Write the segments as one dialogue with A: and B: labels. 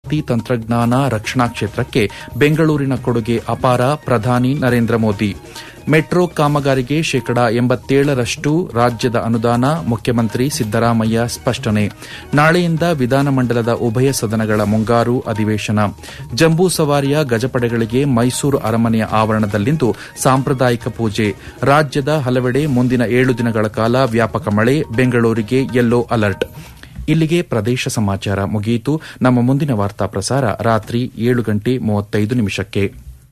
A: ಮಾಹಿತಿ ತಂತ್ರಜ್ಞಾನ ರಕ್ಷಣಾ ಕ್ಷೇತ್ರಕ್ಕೆ ಬೆಂಗಳೂರಿನ ಕೊಡುಗೆ ಅಪಾರ ಪ್ರಧಾನಿ ನರೇಂದ್ರ ಮೋದಿ ಮೆಟ್ರೋ ಕಾಮಗಾರಿಗೆ ಶೇಕಡಾ ಎಂಬತ್ತೇಳರಷ್ಟು ರಾಜ್ಯದ ಅನುದಾನ ಮುಖ್ಯಮಂತ್ರಿ ಸಿದ್ದರಾಮಯ್ಯ ಸ್ಪಷ್ಟನೆ ನಾಳೆಯಿಂದ ವಿಧಾನಮಂಡಲದ ಉಭಯ ಸದನಗಳ ಮುಂಗಾರು ಅಧಿವೇಶನ ಜಂಬೂ ಸವಾರಿಯ ಗಜಪಡೆಗಳಿಗೆ ಮೈಸೂರು ಅರಮನೆಯ ಆವರಣದಲ್ಲಿಂದು ಸಾಂಪ್ರದಾಯಿಕ ಪೂಜೆ ರಾಜ್ಯದ ಹಲವೆಡೆ ಮುಂದಿನ ಏಳು ದಿನಗಳ ಕಾಲ ವ್ಯಾಪಕ ಮಳೆ ಬೆಂಗಳೂರಿಗೆ ಯೆಲ್ಲೋ ಅಲರ್ಟ್ ಇಲ್ಲಿಗೆ ಪ್ರದೇಶ ಸಮಾಚಾರ ಮುಗಿಯಿತು ನಮ್ಮ ಮುಂದಿನ ವಾರ್ತಾ ಪ್ರಸಾರ ರಾತ್ರಿ ಏಳು ಗಂಟೆ ಮೂವತ್ತೈದು ನಿಮಿಷಕ್ಕೆ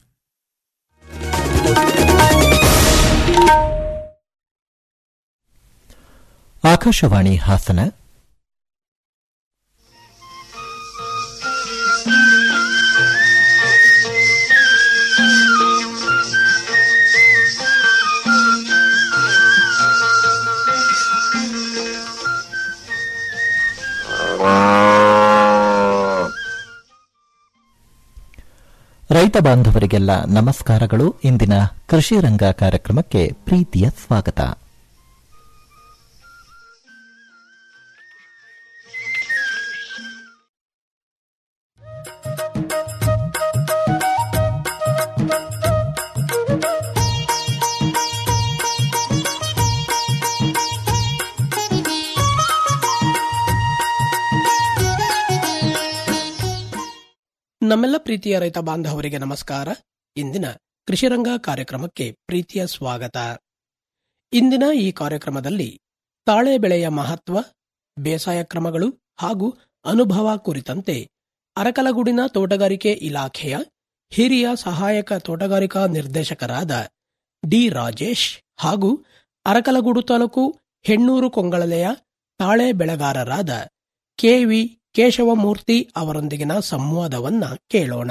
B: ಆಕಾಶವಾಣಿ ಹಾಸನ ರೈತ ಬಾಂಧವರಿಗೆಲ್ಲ ನಮಸ್ಕಾರಗಳು ಇಂದಿನ ಕೃಷಿ ರಂಗ ಕಾರ್ಯಕ್ರಮಕ್ಕೆ ಪ್ರೀತಿಯ ಸ್ವಾಗತ
C: ನಮ್ಮೆಲ್ಲ ಪ್ರೀತಿಯ ರೈತ ಬಾಂಧವರಿಗೆ ನಮಸ್ಕಾರ ಇಂದಿನ ಕೃಷಿರಂಗ ಕಾರ್ಯಕ್ರಮಕ್ಕೆ ಪ್ರೀತಿಯ ಸ್ವಾಗತ ಇಂದಿನ ಈ ಕಾರ್ಯಕ್ರಮದಲ್ಲಿ ತಾಳೆ ಬೆಳೆಯ ಮಹತ್ವ ಬೇಸಾಯ ಕ್ರಮಗಳು ಹಾಗೂ ಅನುಭವ ಕುರಿತಂತೆ ಅರಕಲಗೂಡಿನ ತೋಟಗಾರಿಕೆ ಇಲಾಖೆಯ ಹಿರಿಯ ಸಹಾಯಕ ತೋಟಗಾರಿಕಾ ನಿರ್ದೇಶಕರಾದ ಡಿ ರಾಜೇಶ್ ಹಾಗೂ ಅರಕಲಗೂಡು ತಾಲೂಕು ಹೆಣ್ಣೂರು ಕೊಂಗಳಲೆಯ ತಾಳೆ ಬೆಳೆಗಾರರಾದ ಕೆವಿ ಕೇಶವಮೂರ್ತಿ ಅವರೊಂದಿಗಿನ ಸಂವಾದವನ್ನ ಕೇಳೋಣ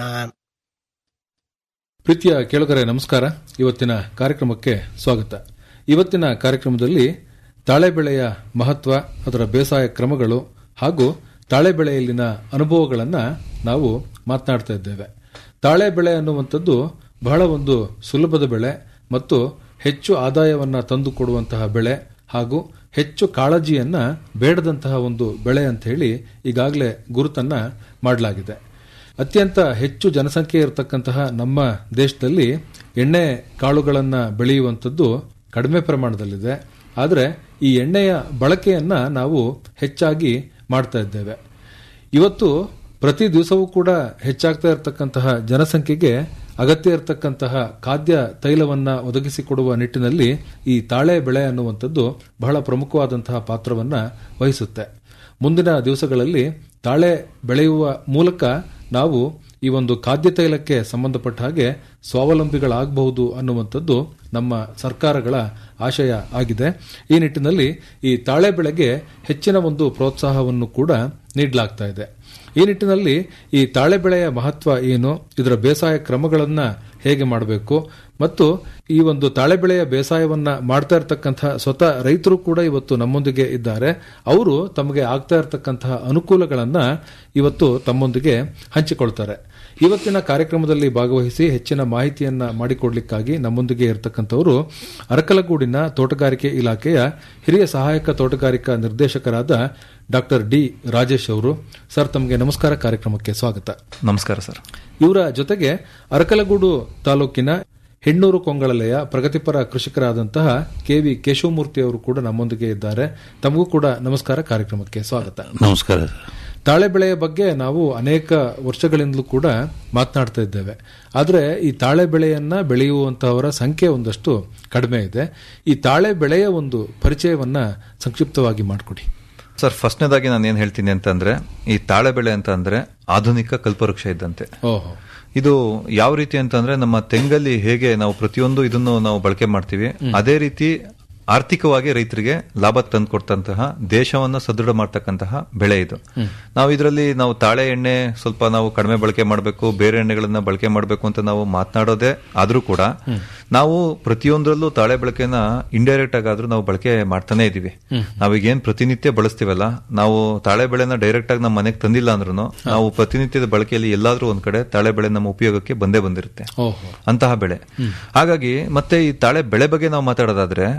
D: ಪ್ರೀತಿಯ ಕೇಳುಗರೆ ನಮಸ್ಕಾರ ಇವತ್ತಿನ ಕಾರ್ಯಕ್ರಮಕ್ಕೆ ಸ್ವಾಗತ ಇವತ್ತಿನ ಕಾರ್ಯಕ್ರಮದಲ್ಲಿ ತಾಳೆ ಬೆಳೆಯ ಮಹತ್ವ ಅದರ ಬೇಸಾಯ ಕ್ರಮಗಳು ಹಾಗೂ ತಾಳೆ ಬೆಳೆಯಲ್ಲಿನ ಅನುಭವಗಳನ್ನು ನಾವು ಮಾತನಾಡ್ತಾ ಇದ್ದೇವೆ ತಾಳೆ ಬೆಳೆ ಅನ್ನುವಂಥದ್ದು ಬಹಳ ಒಂದು ಸುಲಭದ ಬೆಳೆ ಮತ್ತು ಹೆಚ್ಚು ಆದಾಯವನ್ನ ತಂದು ಕೊಡುವಂತಹ ಬೆಳೆ ಹಾಗೂ ಹೆಚ್ಚು ಕಾಳಜಿಯನ್ನ ಬೇಡದಂತಹ ಒಂದು ಬೆಳೆ ಅಂತ ಹೇಳಿ ಈಗಾಗಲೇ ಗುರುತನ್ನ ಮಾಡಲಾಗಿದೆ ಅತ್ಯಂತ ಹೆಚ್ಚು ಜನಸಂಖ್ಯೆ ಇರತಕ್ಕಂತಹ ನಮ್ಮ ದೇಶದಲ್ಲಿ ಎಣ್ಣೆ ಕಾಳುಗಳನ್ನು ಬೆಳೆಯುವಂಥದ್ದು ಕಡಿಮೆ ಪ್ರಮಾಣದಲ್ಲಿದೆ ಆದರೆ ಈ ಎಣ್ಣೆಯ ಬಳಕೆಯನ್ನ ನಾವು ಹೆಚ್ಚಾಗಿ ಮಾಡ್ತಾ ಇದ್ದೇವೆ ಇವತ್ತು ಪ್ರತಿ ದಿವಸವೂ ಕೂಡ ಹೆಚ್ಚಾಗ್ತಾ ಇರತಕ್ಕಂತಹ ಜನಸಂಖ್ಯೆಗೆ ಅಗತ್ಯ ಇರತಕ್ಕಂತಹ ಖಾದ್ಯ ತೈಲವನ್ನ ಒದಗಿಸಿಕೊಡುವ ನಿಟ್ಟಿನಲ್ಲಿ ಈ ತಾಳೆ ಬೆಳೆ ಅನ್ನುವಂಥದ್ದು ಬಹಳ ಪ್ರಮುಖವಾದಂತಹ ಪಾತ್ರವನ್ನ ವಹಿಸುತ್ತೆ ಮುಂದಿನ ದಿವಸಗಳಲ್ಲಿ ತಾಳೆ ಬೆಳೆಯುವ ಮೂಲಕ ನಾವು ಈ ಒಂದು ಖಾದ್ಯ ತೈಲಕ್ಕೆ ಸಂಬಂಧಪಟ್ಟ ಹಾಗೆ ಸ್ವಾವಲಂಬಿಗಳಾಗಬಹುದು ಅನ್ನುವಂಥದ್ದು ನಮ್ಮ ಸರ್ಕಾರಗಳ ಆಶಯ ಆಗಿದೆ ಈ ನಿಟ್ಟಿನಲ್ಲಿ ಈ ತಾಳೆ ಬೆಳೆಗೆ ಹೆಚ್ಚಿನ ಒಂದು ಪ್ರೋತ್ಸಾಹವನ್ನು ಕೂಡ ನೀಡಲಾಗ್ತಾ ಇದೆ ಈ ನಿಟ್ಟಿನಲ್ಲಿ ಈ ತಾಳೆ ಬೆಳೆಯ ಮಹತ್ವ ಏನು ಇದರ ಬೇಸಾಯ ಕ್ರಮಗಳನ್ನ ಹೇಗೆ ಮಾಡಬೇಕು ಮತ್ತು ಈ ಒಂದು ತಾಳೆ ಬೆಳೆಯ ಬೇಸಾಯವನ್ನ ಮಾಡ್ತಾ ಇರತಕ್ಕಂತಹ ಸ್ವತಃ ರೈತರು ಕೂಡ ಇವತ್ತು ನಮ್ಮೊಂದಿಗೆ ಇದ್ದಾರೆ ಅವರು ತಮಗೆ ಆಗ್ತಾ ಇರತಕ್ಕಂತಹ ಅನುಕೂಲಗಳನ್ನ ಇವತ್ತು ತಮ್ಮೊಂದಿಗೆ ಹಂಚಿಕೊಳ್ತಾರೆ ಇವತ್ತಿನ ಕಾರ್ಯಕ್ರಮದಲ್ಲಿ ಭಾಗವಹಿಸಿ ಹೆಚ್ಚಿನ ಮಾಹಿತಿಯನ್ನ ಮಾಡಿಕೊಡ್ಲಿಕ್ಕಾಗಿ ನಮ್ಮೊಂದಿಗೆ ಇರತಕ್ಕಂಥವರು ಅರಕಲಗೂಡಿನ ತೋಟಗಾರಿಕೆ ಇಲಾಖೆಯ ಹಿರಿಯ ಸಹಾಯಕ ತೋಟಗಾರಿಕಾ ನಿರ್ದೇಶಕರಾದ ಡಾಕ್ಟರ್ ಡಿ ರಾಜೇಶ್ ಅವರು ಸರ್ ತಮಗೆ ನಮಸ್ಕಾರ ಕಾರ್ಯಕ್ರಮಕ್ಕೆ ಸ್ವಾಗತ
E: ನಮಸ್ಕಾರ ಸರ್
D: ಇವರ ಜೊತೆಗೆ ಅರಕಲಗೂಡು ತಾಲೂಕಿನ ಹೆಣ್ಣೂರು ಕೊಂಗಳಲೆಯ ಪ್ರಗತಿಪರ ಕೃಷಿಕರಾದಂತಹ ಕೆವಿ ಕೇಶವಮೂರ್ತಿ ಅವರು ಕೂಡ ನಮ್ಮೊಂದಿಗೆ ಇದ್ದಾರೆ ತಮಗೂ ಕೂಡ ನಮಸ್ಕಾರ ಕಾರ್ಯಕ್ರಮಕ್ಕೆ ಸ್ವಾಗತ
E: ನಮಸ್ಕಾರ
D: ತಾಳೆ ಬೆಳೆಯ ಬಗ್ಗೆ ನಾವು ಅನೇಕ ವರ್ಷಗಳಿಂದಲೂ ಕೂಡ ಮಾತನಾಡ್ತಾ ಇದ್ದೇವೆ ಆದರೆ ಈ ತಾಳೆ ಬೆಳೆಯನ್ನ ಬೆಳೆಯುವಂತಹವರ ಸಂಖ್ಯೆ ಒಂದಷ್ಟು ಕಡಿಮೆ ಇದೆ ಈ ತಾಳೆ ಬೆಳೆಯ ಒಂದು ಪರಿಚಯವನ್ನ ಸಂಕ್ಷಿಪ್ತವಾಗಿ ಮಾಡಿಕೊಡಿ
E: ಸರ್ ಫಸ್ಟ್ನೇದಾಗಿ ನಾನು ಏನ್ ಹೇಳ್ತೀನಿ ಅಂತಂದ್ರೆ ಈ ತಾಳೆ ಬೆಳೆ ಅಂತ ಅಂದ್ರೆ ಆಧುನಿಕ ಕಲ್ಪವೃಕ್ಷ ಇದ್ದಂತೆ
D: ಓಹೋ
E: ಇದು ಯಾವ ರೀತಿ ಅಂತಂದ್ರೆ ನಮ್ಮ ತೆಂಗಲ್ಲಿ ಹೇಗೆ ನಾವು ಪ್ರತಿಯೊಂದು ಇದನ್ನು ನಾವು ಬಳಕೆ ಮಾಡ್ತೀವಿ ಅದೇ ರೀತಿ ಆರ್ಥಿಕವಾಗಿ ರೈತರಿಗೆ ಲಾಭ ತಂದು ಕೊಡ್ತಂತಹ ದೇಶವನ್ನ ಸದೃಢ ಮಾಡ್ತಕ್ಕಂತಹ ಬೆಳೆ ಇದು ನಾವು ಇದರಲ್ಲಿ ನಾವು ತಾಳೆ ಎಣ್ಣೆ ಸ್ವಲ್ಪ ನಾವು ಕಡಿಮೆ ಬಳಕೆ ಮಾಡಬೇಕು ಬೇರೆ ಎಣ್ಣೆಗಳನ್ನ ಬಳಕೆ ಮಾಡಬೇಕು ಅಂತ ನಾವು ಮಾತನಾಡೋದೇ ಆದ್ರೂ ಕೂಡ ನಾವು ಪ್ರತಿಯೊಂದರಲ್ಲೂ ತಾಳೆ ಬಳಕೆನ ಇಂಡೈರೆಕ್ಟ್ ಆಗಾದ್ರೂ ನಾವು ಬಳಕೆ ಮಾಡ್ತಾನೆ ಇದೀವಿ ನಾವೀಗೇನ್ ಪ್ರತಿನಿತ್ಯ ಬಳಸ್ತೀವಲ್ಲ ನಾವು ತಾಳೆ ಬೆಳೆನ ಡೈರೆಕ್ಟ್ ಆಗಿ ನಮ್ಮ ಮನೆಗೆ ತಂದಿಲ್ಲ ಅಂದ್ರೂ ನಾವು ಪ್ರತಿನಿತ್ಯದ ಬಳಕೆಯಲ್ಲಿ ಎಲ್ಲಾದ್ರೂ ಒಂದ್ ಕಡೆ ತಾಳೆ ಬೆಳೆ ನಮ್ಮ ಉಪಯೋಗಕ್ಕೆ ಬಂದೇ ಬಂದಿರುತ್ತೆ
D: ಓಹೋ
E: ಅಂತಹ ಬೆಳೆ ಹಾಗಾಗಿ ಮತ್ತೆ ಈ ತಾಳೆ ಬೆಳೆ ಬಗ್ಗೆ ನಾವು ಮಾತಾಡೋದಾದ್ರೆ